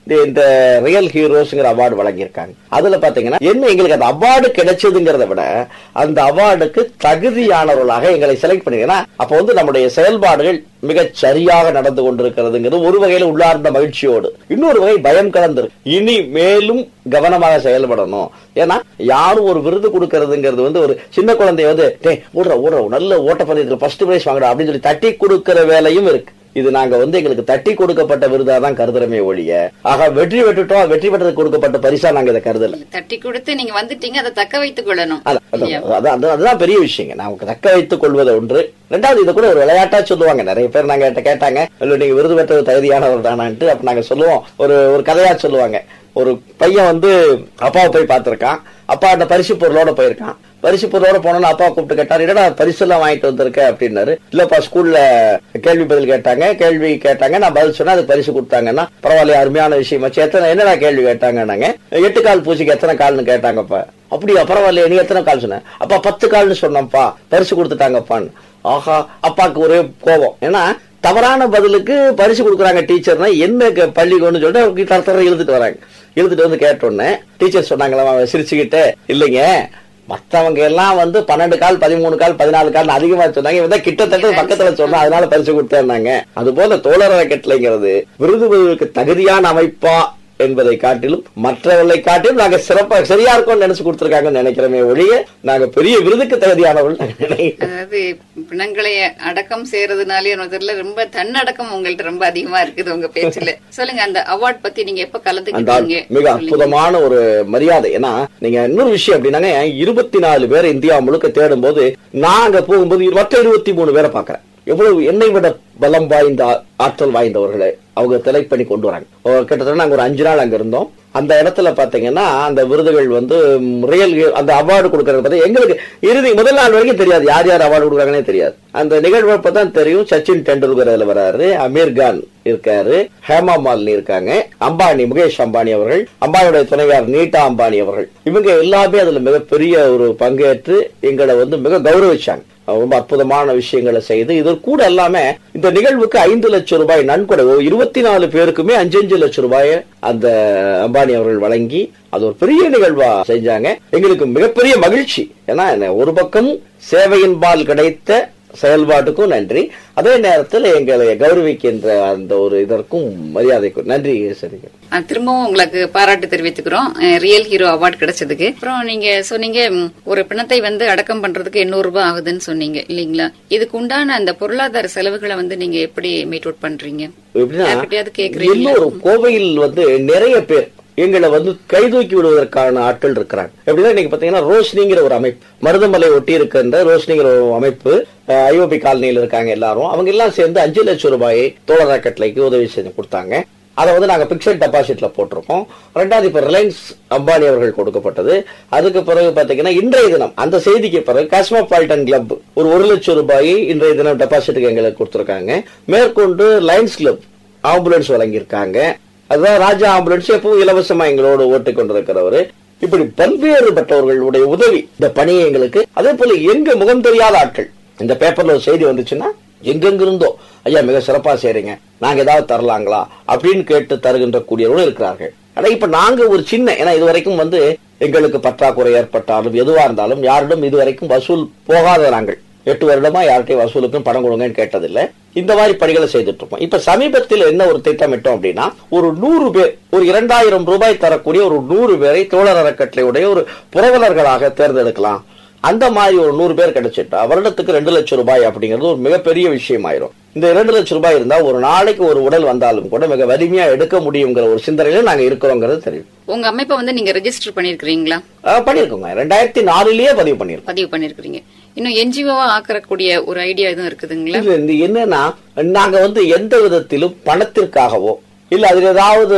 இந்த- இந்த ரியல் ஹீரோஸ்ங்கிற அவார்டு வழங்கியிருக்காங்க அதுல பாத்தீங்கன்னா என்ன எங்களுக்கு அந்த அவார்டு கிடைச்சதுங்கிறத விட அந்த அவார்டுக்கு தகுதியானவர்களாக எங்களை செலக்ட் பண்ணிருக்கா அப்ப வந்து நம்முடைய செயல்பாடுகள் மிகச் சரியாக நடந்து கொண்டிருக்கிறதுங்கிறது ஒரு வகையில உள்ளார்ந்த மகிழ்ச்சியோடு இன்னொரு வகை பயம் கலந்திருக்கு இனி மேலும் கவனமாக செயல்படணும் ஏன்னா யாரும் ஒரு விருது கொடுக்கறதுங்கிறது வந்து ஒரு சின்ன குழந்தை வந்து டேய் ஓடுற ஓடுற நல்ல ஓட்டப்பந்தயத்துல ஃபர்ஸ்ட் பிரைஸ் வாங்கடா அப்படின்னு சொல்லி தட்டி கொடுக்கிற வேலையும் இருக்கு இது நாங்க வந்து எங்களுக்கு தட்டி கொடுக்கப்பட்ட விருதா தான் கருதுறமே ஒழிய ஆக வெற்றி பெற்றுட்டோம் வெற்றி பெற்றதுக்கு கொடுக்கப்பட்ட பரிசா நாங்க இதை கருதல தட்டி கொடுத்து நீங்க வந்துட்டீங்க அதை தக்க வைத்துக் கொள்ளணும் அதான், அதான், அதான், அதான், அதுதான் பெரிய விஷயங்க நமக்கு தக்க வைத்துக் கொள்வது ஒன்று ரெண்டாவது இதை கூட ஒரு விளையாட்டா சொல்லுவாங்க நிறைய பேர் நாங்க என்கிட்ட கேட்டாங்க இல்ல நீங்க விருது பெற்றது தகுதியானவர் தானான்ட்டு அப்ப நாங்க சொல்லுவோம் ஒரு ஒரு கதையா சொல்லுவாங்க ஒரு பையன் வந்து அப்பாவை போய் பார்த்திருக்கான் அப்பா அந்த பரிசு பொருளோட போயிருக்கான் பரிசு பொருளோட போனோன்னு அப்பா கூப்பிட்டு கேட்டாரு என்னடா பரிசு எல்லாம் வாங்கிட்டு வந்திருக்க அப்படின்னாரு இல்லப்பா ஸ்கூல்ல கேள்வி பதில் கேட்டாங்க கேள்வி கேட்டாங்க நான் பதில் சொன்னா அது பரிசு கொடுத்தாங்கன்னா பரவாயில்ல அருமையான விஷயமாச்சு எத்தனை என்னடா கேள்வி கேட்டாங்கன்னாங்க எட்டு கால் பூச்சிக்கு எத்தனை கால்னு கேட்டாங்கப்பா அப்படியா பரவாயில்லையே நீ எத்தனை கால் சொன்ன அப்பா பத்து கால்னு சொன்னப்பா பரிசு கொடுத்துட்டாங்கப்பான்னு ஆஹா அப்பாவுக்கு ஒரே கோபம் ஏன்னா தவறான பதிலுக்கு பரிசு கொடுக்குறாங்க டீச்சர்னா என்ன க- பள்ளிக்கூடம்னு சொல்லிட்டு அவங்க தர தர இழுத்துட்டு வராங்க இழுத்துட்டு வந்து கேட்டோன்னே டீச்சர் சொன்னாங்களா அவன் சிரிச்சுக்கிட்டு இல்லைங்க மத்தவங்க எல்லாம் வந்து பன்னெண்டு கால் பதிமூணு கால் பதினாலு கால் அதிகமா சொன்னாங்க இவன் தான் கிட்டத்தட்ட பக்கத்துல சொன்னா அதனால பரிசு கொடுத்தேன்னாங்க அது போல தோழர் கட்டளைங்கிறது விருது பெறுவதற்கு தகுதியான அமைப்பா என்பதை காட்டிலும் மற்றவர்களை காட்டிலும் நாங்க சிறப்பா சரியா இருக்கோம்னு நினைச்சு கொடுத்திருக்காங்கன்னு நினைக்கிறோமே ஒழிய நாங்க பெரிய விருதுக்கு தகுதியானவர்கள் நாங்க நினைக்கிறோம். அதாவது பிணங்களை அடக்கம் செய்யறதுனாலே எனக்கு தெரியல ரொம்ப தன்னடக்கம் உங்கள்ட்ட ரொம்ப அதிகமா இருக்குது உங்க பேச்சுல சொல்லுங்க அந்த அவார்ட் பத்தி நீங்க எப்ப அந்த கலந்துக்கிட்டீங்க மிக அற்புதமான ஒரு மரியாதை ஏன்னா நீங்க இன்னொரு விஷயம் அப்படின்னாங்க இருபத்தி நாலு பேர் இந்தியா முழுக்க தேடும் போது நான் அங்க போகும்போது மற்ற இருபத்தி மூணு பேரை பாக்குறேன் எவ்வளவு என்னை விட பலம் வாய்ந்த ஆ- ஆற்றல் வாய்ந்தவர்களை அவங்க செலக்ட் பண்ணி கொண்டு வராங்க ஒரு கிட்டத்தட்ட நாங்க ஒரு அஞ்சு நாள் அங்க இருந்தோம் அந்த இடத்துல பாத்தீங்கன்னா அந்த விருதுகள் வந்து ரியல் அந்த அவார்டு கொடுக்கறது பத்தி எங்களுக்கு இறுதி முதல் நாள் வரைக்கும் தெரியாது யார் யார் அவார்டு கொடுக்குறாங்கன்னே தெரியாது அந்த நிகழ்வு தான் தெரியும் சச்சின் டெண்டுல்கர் அதுல வராரு அமீர் கான் இருக்காரு ஹேமா மாலினி இருக்காங்க அம்பானி முகேஷ் அம்பானி அவர்கள் அம்பானியுடைய துணைவியார் நீட்டா அம்பானி அவர்கள் இவங்க எல்லாமே அதுல மிகப்பெரிய ஒரு பங்கேற்று எங்களை வந்து மிக கௌரவிச்சாங்க ரொம்ப அற்புதமான விஷயங்களை செய்து இது கூட எல்லாமே இந்த நிகழ்வுக்கு ஐந்து லட்சம் ரூபாய் நன்கொடை இருபத்தி நாலு பேருக்குமே அஞ்சு அஞ்சு லட்சம் ரூபாயை அந்த அம்பானி அவர்கள் வழங்கி அது ஒரு பெரிய நிகழ்வா செஞ்சாங்க எங்களுக்கு மிகப்பெரிய மகிழ்ச்சி ஏன்னா என்ன, ஒரு பக்கம் சேவையின்பால் கிடைத்த செயல்பாட்டுக்கும் நன்றி அதே நேரத்தில் எங்களை கௌரவிக்கின்ற அந்த ஒரு இதற்கும் மரியாதைக்கும் நன்றி சரிங்க அஹ் திரும்பவும் உங்களுக்கு பாராட்டு தெரிவித்துக்கிறோம் ரியல் ஹீரோ அவார்ட் கிடைச்சதுக்கு அப்புறம் நீங்க சொன்னீங்க ம், ஒரு பிணத்தை வந்து அடக்கம் பண்றதுக்கு எண்ணூறு ரூபாய் ஆகுதுன்னு சொன்னீங்க இல்லீங்களா இதுக்கு உண்டான அந்த பொருளாதார செலவுகளை வந்து நீங்க எப்படி மீட் அவுட் பண்றீங்க எப்படின்னா யார்கிட்டயாவது கேக்குறீங்களா? இன்னொரு கோவையில் வந்து நிறைய பேர் எங்களை வந்து கைதூக்கி விடுவதற்கான ஆட்கள் இருக்கிறாங்க எப்படின்னா இன்னைக்கு பாத்தீங்கன்னா ரோஷினிங்கிற ஒரு அமைப்பு மருதமலை ஒட்டி இருக்கின்ற ரோஷினிங்கிற ஒரு அமைப்பு ஐஓபி காலனியில் இருக்காங்க எல்லாரும் அவங்க எல்லாம் சேர்ந்து அஞ்சு லட்சம் ரூபாயை தோழர் அறக்கட்டளைக்கு உதவி செஞ்சு கொடுத்தாங்க அதை வந்து நாங்க பிக்சட் டெபாசிட்ல போட்டிருக்கோம் ரெண்டாவது இப்ப ரிலையன்ஸ் அம்பானி அவர்கள் கொடுக்கப்பட்டது அதுக்கு பிறகு பாத்தீங்கன்னா இன்றைய தினம் அந்த செய்திக்கு பிறகு காஸ்மோபாலிட்டன் கிளப் ஒரு ஒரு லட்சம் ரூபாயை இன்றைய தினம் டெபாசிட்டுக்கு எங்களுக்கு கொடுத்திருக்காங்க மேற்கொண்டு லயன்ஸ் கிளப் ஆம்புலன்ஸ் வழங்கியிருக்காங்க அதுதான் ராஜா ஆம்புலன்ஸ் எப்பவும் இலவசமா எங்களோடு ஓட்டிக் கொண்டிருக்கிறவரு இப்படி பல்வேறுபட்டவர்களுடைய உதவி இந்த பணியை எங்களுக்கு அதே போல எங்க முகம் தெரியாத ஆட்கள் இந்த பேப்பர்ல ஒரு செய்தி வந்துச்சுன்னா எங்கெங்கிருந்தோ ஐயா மிக சிறப்பா செய்றீங்க நாங்க ஏதாவது தரலாங்களா அப்படின்னு கேட்டு தருகின்ற கூடியவர்களும் இருக்கிறார்கள் ஆனா இப்ப நாங்க ஒரு சின்ன ஏன்னா இது வரைக்கும் வந்து எங்களுக்கு பற்றாக்குறை ஏற்பட்டாலும் எதுவா இருந்தாலும் யாரிடம் இதுவரைக்கும் வசூல் போகாத நாங்கள் எட்டு வருடமா யார்கிட்டயும் வசூலுக்கும் பணம் கொடுங்கன்னு கேட்டதில்லை இந்த மாதிரி பணிகளை செய்துட்டு இருக்கோம் இப்ப சமீபத்தில் என்ன ஒரு திட்டமிட்டோம் அப்படின்னா ஒரு நூறு பேர் ஒரு இரண்டாயிரம் ரூபாய் தரக்கூடிய ஒரு நூறு பேரை தோழர் அறக்கட்டளையுடைய ஒரு புரவலர்களாக தேர்ந்தெடுக்கலாம் அந்த மாதிரி ஒரு நூறு பேர் கிடைச்சிட்டா வருடத்துக்கு ரெண்டு லட்சம் ரூபாய் அப்படிங்கிறது ஒரு மிகப்பெரிய விஷயம் ஆயிரும் இந்த இரண்டு லட்சம் ரூபாய் இருந்தா ஒரு நாளைக்கு ஒரு உடல் வந்தாலும் கூட மிக வலிமையா எடுக்க முடியுங்கிற ஒரு சிந்தனையில நாங்க இருக்கிறோங்கிறது தெரியும் உங்க அமைப்பை வந்து நீங்க ரெஜிஸ்டர் பண்ணிருக்கீங்களா அஹ் பண்ணிருக்கோங்க ரெண்டாயிரத்தி நாலுலயே பதிவு பண்ணிருக்கோம் பதிவு பண்ணிருக்கீங்க இன்னும் என்ஜிஓவா ஆக்கக்கூடிய ஒரு ஐடியா எதுவும் இருக்குதுங்களா இது இந்த என்னன்னா நாங்க வந்து எந்த விதத்திலும் பணத்திற்காகவோ இல்ல அதுல ஏதாவது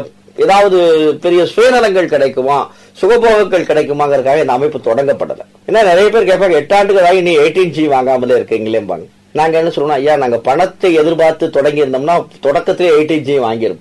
ஏதாவது பெரிய சுயநலங்கள் கிடைக்குமா சுகபோகங்கள் கிடைக்குமாங்கிறதுக்காக இந்த அமைப்பு தொடங்கப்படல ஏன்னா நிறைய பேர் கேட்பாங்க எட்டாண்டுகள் ஆகி நீ எயிட்டீன் ஜி வாங்காமலே இருக்கீங்களேம்பாங்க நாங்க என்ன சொல்றோம் ஐயா நாங்க பணத்தை எதிர்பார்த்து தொடங்கி இருந்தோம்னா தொடக்கத்திலே எயிட்டீன் ஜி வாங்கியிருப்போம்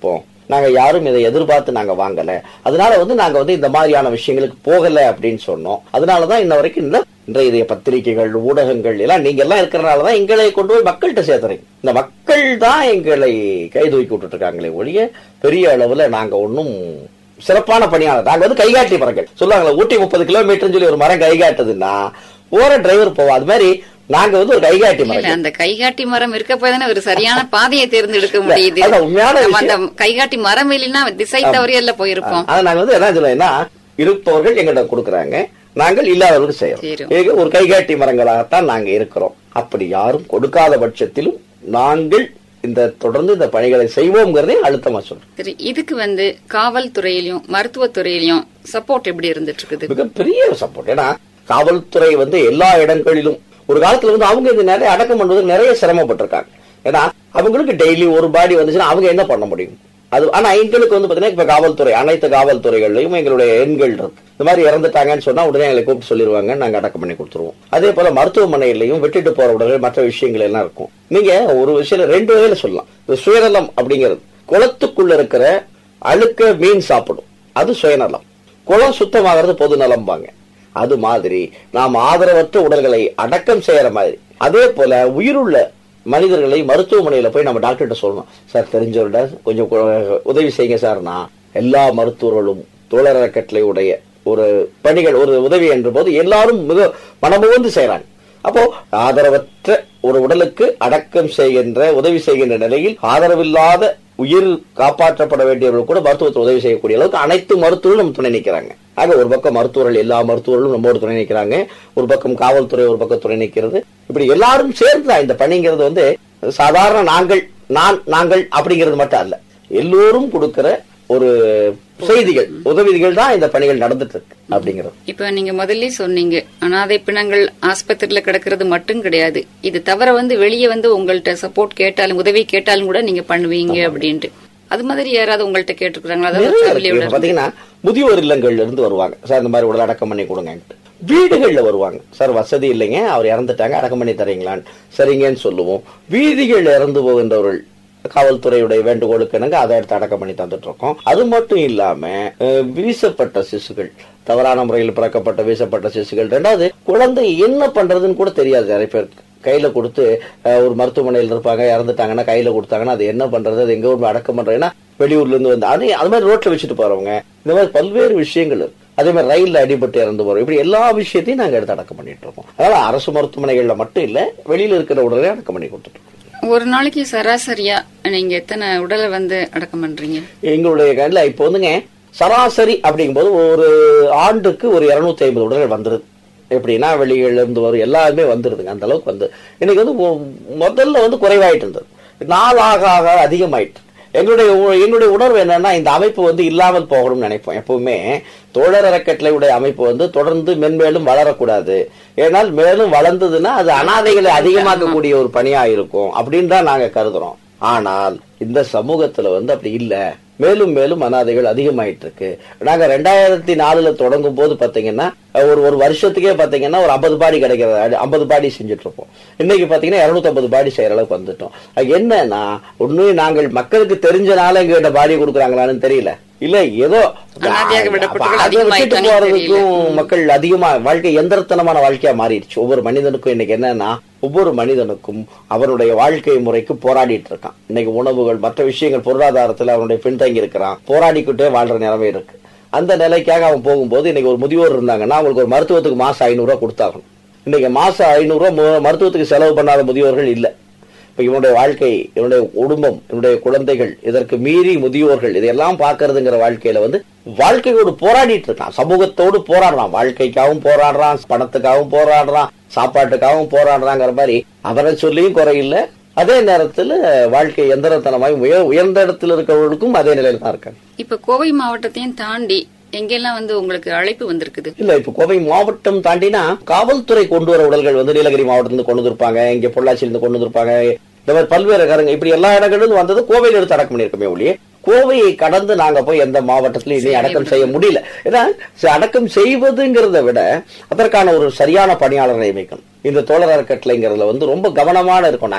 நாங்க யாரும் இதை எதிர்பார்த்து நாங்க வாங்கல அதனால வந்து நாங்க வந்து இந்த மாதிரியான விஷயங்களுக்கு போகல அப்படின்னு சொன்னோம் அதனாலதான் இன்ன வரைக்கும் இந்த இன்றைய பத்திரிகைகள் ஊடகங்கள் எல்லாம் நீங்க எல்லாம் இருக்கிறனாலதான் எங்களை கொண்டு போய் மக்கள்கிட்ட சேர்த்துறீங்க இந்த மக்கள் தான் எங்களை கை தூக்கி விட்டுட்டு இருக்காங்களே ஒழிய பெரிய அளவுல நாங்க ஒன்னும் சிறப்பான பணியாளர் நாங்க வந்து கைகாட்டி மரங்கள் சொல்லுவாங்களே ஊட்டி முப்பது கிலோமீட்டர்னு சொல்லி ஒரு மரம் கைகாட்டுதுன்னா ஓர டிரைவர் போவோம் அது மாதிரி நாங்க வந்து ஒரு கைகாட்டி இல்ல மரம் அந்த கைகாட்டி மரம் இருக்க போதானே ஒரு சரியான பாதையை தேர்ந்தெடுக்க இல்ல, முடியுது அதான் உண்மையான நம்ம அந்த விஷயம். கைகாட்டி மரம் இல்லைன்னா திசை தவறியல்ல போயிருப்போம் அதை நாங்க வந்து என்ன சொல்லுவேன்னா இருப்பவர்கள் எங்கிட்ட கொடுக்கறாங்க நாங்கள் இல்லாதவர்களுக்கு சரி. செய்யறோம் ஏக ஒரு கைகாட்டி மரங்களாகத்தான் நாங்க இருக்கிறோம் அப்படி யாரும் கொடுக்காத பட்சத்திலும் நாங்கள் இந்த தொடர்ந்து இந்த பணிகளை செய்வோம்ங்கிறதே அழுத்தமா சொல்றோம் சரி இதுக்கு வந்து காவல்துறையிலயும் மருத்துவத்துறையிலயும் சப்போர்ட் எப்படி இருந்துட்டு இருக்குது மிகப்பெரிய சப்போர்ட் ஏன்னா காவல்துறை வந்து எல்லா இடங்களிலும் ஒரு காலத்துல வந்து அவங்க இந்த நிறைய அடக்கம் பண்றதுக்கு நிறைய சிரமப்பட்டிருக்காங்க ஏன்னா அவங்களுக்கு டெய்லி ஒரு பாடி வந்துச்சுன்னா அவங்க என்ன பண்ண முடியும் அது ஆனா எங்களுக்கு வந்து பாத்தீங்கன்னா இப்ப காவல்துறை அனைத்து காவல்துறைகள்லயும் எங்களுடைய எண்கள் இருக்கு இந்த மாதிரி இறந்துட்டாங்கன்னு சொன்னா உடனே எங்களை கூப்பிட்டு சொல்லிடுவாங்க நாங்க அடக்கம் பண்ணி கொடுத்துருவோம் அதே போல மருத்துவமனையிலையும் விட்டுட்டு போற உடனே மற்ற விஷயங்கள் எல்லாம் இருக்கும் நீங்க ஒரு விஷயம் ரெண்டு வகையில சொல்லலாம் இந்த சுயநலம் அப்படிங்கிறது குளத்துக்குள்ள இருக்கிற அழுக்க மீன் சாப்பிடும் அது சுயநலம் குளம் சுத்தமாகிறது பொது நலம்பாங்க அது மாதிரி நாம் ஆதரவற்ற உடல்களை அடக்கம் செய்யற மாதிரி அதே போல உயிருள்ள மனிதர்களை மருத்துவமனையில போய் நம்ம டாக்டர்கிட்ட சொல்லணும் சார் தெரிஞ்சவர்கிட்ட கொஞ்சம் கு- உதவி செய்யுங்க சார்னா எல்லா மருத்துவர்களும் தோழர் அறக்கட்டளை உடைய ஒரு பணிகள் ஒரு உதவி என்ற போது எல்லாரும் மிக மனமுவந்து செய்யறாங்க அப்போ ஆதரவற்ற ஒரு உடலுக்கு அடக்கம் செய்கின்ற உதவி செய்கின்ற நிலையில் ஆதரவில்லாத உயிர் காப்பாற்றப்பட வேண்டியவர்கள் கூட மருத்துவத்தை உதவி செய்யக்கூடிய அளவுக்கு அனைத்து மருத்துவர்களும் நம்ம துணை நிற்கிறாங்க ஆக ஒரு பக்கம் மருத்துவர்கள் எல்லா மருத்துவர்களும் நம்மோடு துணை நிற்கிறாங்க ஒரு பக்கம் காவல்துறை ஒரு பக்கம் துணை நிற்கிறது இப்படி எல்லாரும் சேர்ந்துதான் இந்த பணிங்கிறது வந்து சாதாரண நாங்கள் நான் நாங்கள் அப்படிங்கிறது மட்டும் அல்ல எல்லோரும் கொடுக்கிற ஒரு செய்திகள் உதவிகள் தான் இந்த பணிகள் நடந்துட்டு இருக்கு அப்படிங்கிறது இப்ப நீங்க முதல்ல சொன்னீங்க அனாதை பிணங்கள் ஆஸ்பத்திரியில கிடக்கிறது மட்டும் கிடையாது இது தவிர வந்து வெளியே வந்து உங்கள்ட்ட சப்போர்ட் கேட்டாலும் உதவி கேட்டாலும் கூட நீங்க பண்ணுவீங்க அப்படின்ட்டு அது மாதிரி யாராவது உங்கள்ட்ட கேட்டிருக்காங்களா அதாவது நிறைய இருக்கு. ஃபேமிலியோட இப்ப பாத்தீங்கன்னா முதியோர் இல்லங்கள்ல இருந்து வருவாங்க சார் இந்த மாதிரி உடல் அடக்கம் பண்ணி கொடுங்கன்ட்டு வீடுகள்ல வருவாங்க சார் வசதி இல்லைங்க அவர் இறந்துட்டாங்க அடக்கம் பண்ணி தரீங்களான்னு சரிங்கன்னு சொல்லுவோம் வீதிகள் இறந்து போகின்றவர்கள் காவல்துறையுடைய வேண்டுகோளுக்கு இணங்க அதை எடுத்து அடக்கம் பண்ணி தந்துட்டு இருக்கோம் அது மட்டும் இல்லாம அஹ், வீசப்பட்ட சிசுகள் தவறான முறையில் பிறக்கப்பட்ட வீசப்பட்ட சிசுகள் ரெண்டாவது குழந்தை என்ன பண்றதுன்னு கூட தெரியாது நிறைய பேருக்கு கையில கொடுத்து அஹ், ஒரு மருத்துவமனையில் இருப்பாங்க இறந்துட்டாங்கன்னா கையில கொடுத்தாங்கன்னா அது என்ன பண்றது அது எங்க ஒரு அடக்கம் பண்றதுன்னா வெளியூர்ல இருந்து வந்து அது அது மாதிரி ரோட்ல வச்சுட்டு போறவங்க இந்த மாதிரி பல்வேறு விஷயங்கள் இருக்கு. அதே மாதிரி ரயில்ல அடிபட்டு இறந்து போறோம் இப்படி எல்லா விஷயத்தையும் நாங்க எடுத்து அடக்கம் பண்ணிட்டு இருக்கோம் அதனால அரசு மருத்துவமனைகள்ல மட்டும் இல்ல வெளியில இருக்கிற உடனே அடக்கம் பண்ணி கொடுத்துட்டு இருக்கோம் ஒரு நாளைக்கு சராசரியா நீங்க எத்தனை உடலை வந்து அடக்கம் பண்றீங்க எங்களுடைய கையில இப்போ வந்துங்க சராசரி அப்படிங்கும்போது ஒரு ஆண்டுக்கு ஒரு இருநூத்தி ஐம்பது உடல்கள் வந்துருது எப்படின்னா வெளியில இருந்து வரும் எல்லாருமே வந்துருதுங்க அந்த அளவுக்கு வந்து இன்னைக்கு வந்து ஒ- முதல்ல வந்து குறைவாயிட்டு இருந்தது நாளாக ஆக அதிகமாயிட்டு எங்களுடைய உ- எங்களுடைய உணர்வு என்னன்னா இந்த அமைப்பு வந்து இல்லாமல் போகணும்னு நினைப்போம் எப்பவுமே தோழர் அறக்கட்டளையுடைய அமைப்பு வந்து தொடர்ந்து மென்மேலும் வளரக்கூடாது ஏனால் மேலும் வளர்ந்ததுன்னா அது அனாதைகளை அதிகமாக்கக்கூடிய ஒரு பணியா இருக்கும் அப்படின்னு தான் நாங்க கருதுறோம் ஆனால் இந்த சமூகத்துல வந்து அப்படி இல்ல மேலும் மேலும் அனாதைகள் அதிகமாயிட்டு இருக்கு நாங்க ரெண்டாயிரத்தி நாலுல தொடங்கும் போது பாத்தீங்கன்னா ஒரு ஒரு வருஷத்துக்கே பாத்தீங்கன்னா ஒரு ஐம்பது பாடி கிடைக்கிறது ஐம்பது பாடி செஞ்சுட்டு இருப்போம் இன்னைக்கு பாத்தீங்கன்னா இருநூத்தி ஐம்பது பாடி செய்யற அளவுக்கு வந்துட்டோம் அது என்னன்னா ஒண்ணு நாங்கள் மக்களுக்கு தெரிஞ்சனால எங்ககிட்ட பாடி கொடுக்குறாங்களான்னு தெரியல இல்ல ஏதோ அனாதையாக விடப்பட்டவர்கள் அதை விட்டுட்டு அதிகமாயிட்டாங்கன்னு போறதுக்கும் மக்கள் அதிகமா வாழ்க்கை எந்திரத்தனமான வாழ்க்கையா மாறிடுச்சு ஒவ்வொரு மனிதனுக்கும் இன்னைக்கு என்னன்னா ஒவ்வொரு மனிதனுக்கும் அவருடைய வாழ்க்கை முறைக்கு போராடிட்டு இருக்கான் இன்னைக்கு உணவுகள் மற்ற விஷயங்கள் பொருளாதாரத்துல அவனுடைய பின்தங்கி இருக்கிறான் போராடிக்கிட்டே வாழ்ற நிலைமை இருக்கு அந்த நிலைக்காக அவன் போகும்போது இன்னைக்கு ஒரு முதியோர் இருந்தாங்கன்னா அவங்களுக்கு ஒரு மருத்துவத்துக்கு மாசம் ஐநூறு ரூபாய் கொடுத்தாகணும் இன்னைக்கு மாசம் ஐநூறு ரூபாய் மு- மருத்துவத்துக்கு செலவு பண்ணாத முதியோர்கள் இல்ல இப்ப இவனுடைய வாழ்க்கை இவனுடைய குடும்பம் இவனுடைய குழந்தைகள் இதற்கு மீறி முதியோர்கள் இதையெல்லாம் பார்க்கறதுங்கிற வாழ்க்கையில வந்து வாழ்க்கையோடு போராடிட்டு இருக்கான் சமூகத்தோடு போராடுறான் வாழ்க்கைக்காகவும் போராடுறான் பணத்துக்காகவும் போராடுறான் சாப்பாட்டுக்காகவும் போராடுறாங்கிற மாதிரி அவரை சொல்லியும் குறையில்லை அதே நேரத்துல வாழ்க்கை எந்திரத்தனமாய் உயர் உயர்ந்த இடத்துல இருக்கிறவர்களுக்கும் அதே நிலையில தான் இருக்காங்க இப்ப கோவை மாவட்டத்தையும் தாண்டி எங்கெல்லாம் வந்து உங்களுக்கு அழைப்பு வந்திருக்குது இல்ல இப்ப கோவை மாவட்டம் தாண்டினா காவல்துறை கொண்டு வர உடல்கள் வந்து நீலகிரி மாவட்டத்துல இருந்து கொண்டு வந்திருப்பாங்க இங்க பொள்ளாச்சியில இருந்து கொண்டு வந்திருப்பாங்க இந்த மாதிரி பல்வேறு காரங்க இப்படி எல்லா இடங்களிலும் வந்தது கோவையில எடுத்து அடக்கம் பண்ணிருக்கோமே ஒழிய கோவையை கடந்து நாங்க போய் எந்த மாவட்டத்திலும் இனி அடக்கம் செய்ய முடியல ஏன்னா ச- அடக்கம் செய்வதுங்கிறத விட அதற்கான ஒரு சரியான பணியாளரை நியமிக்கணும் இந்த தோழர் அறக்கட்டளைங்கிறதுல வந்து ரொம்ப கவனமான இருக்கோம் நாங்க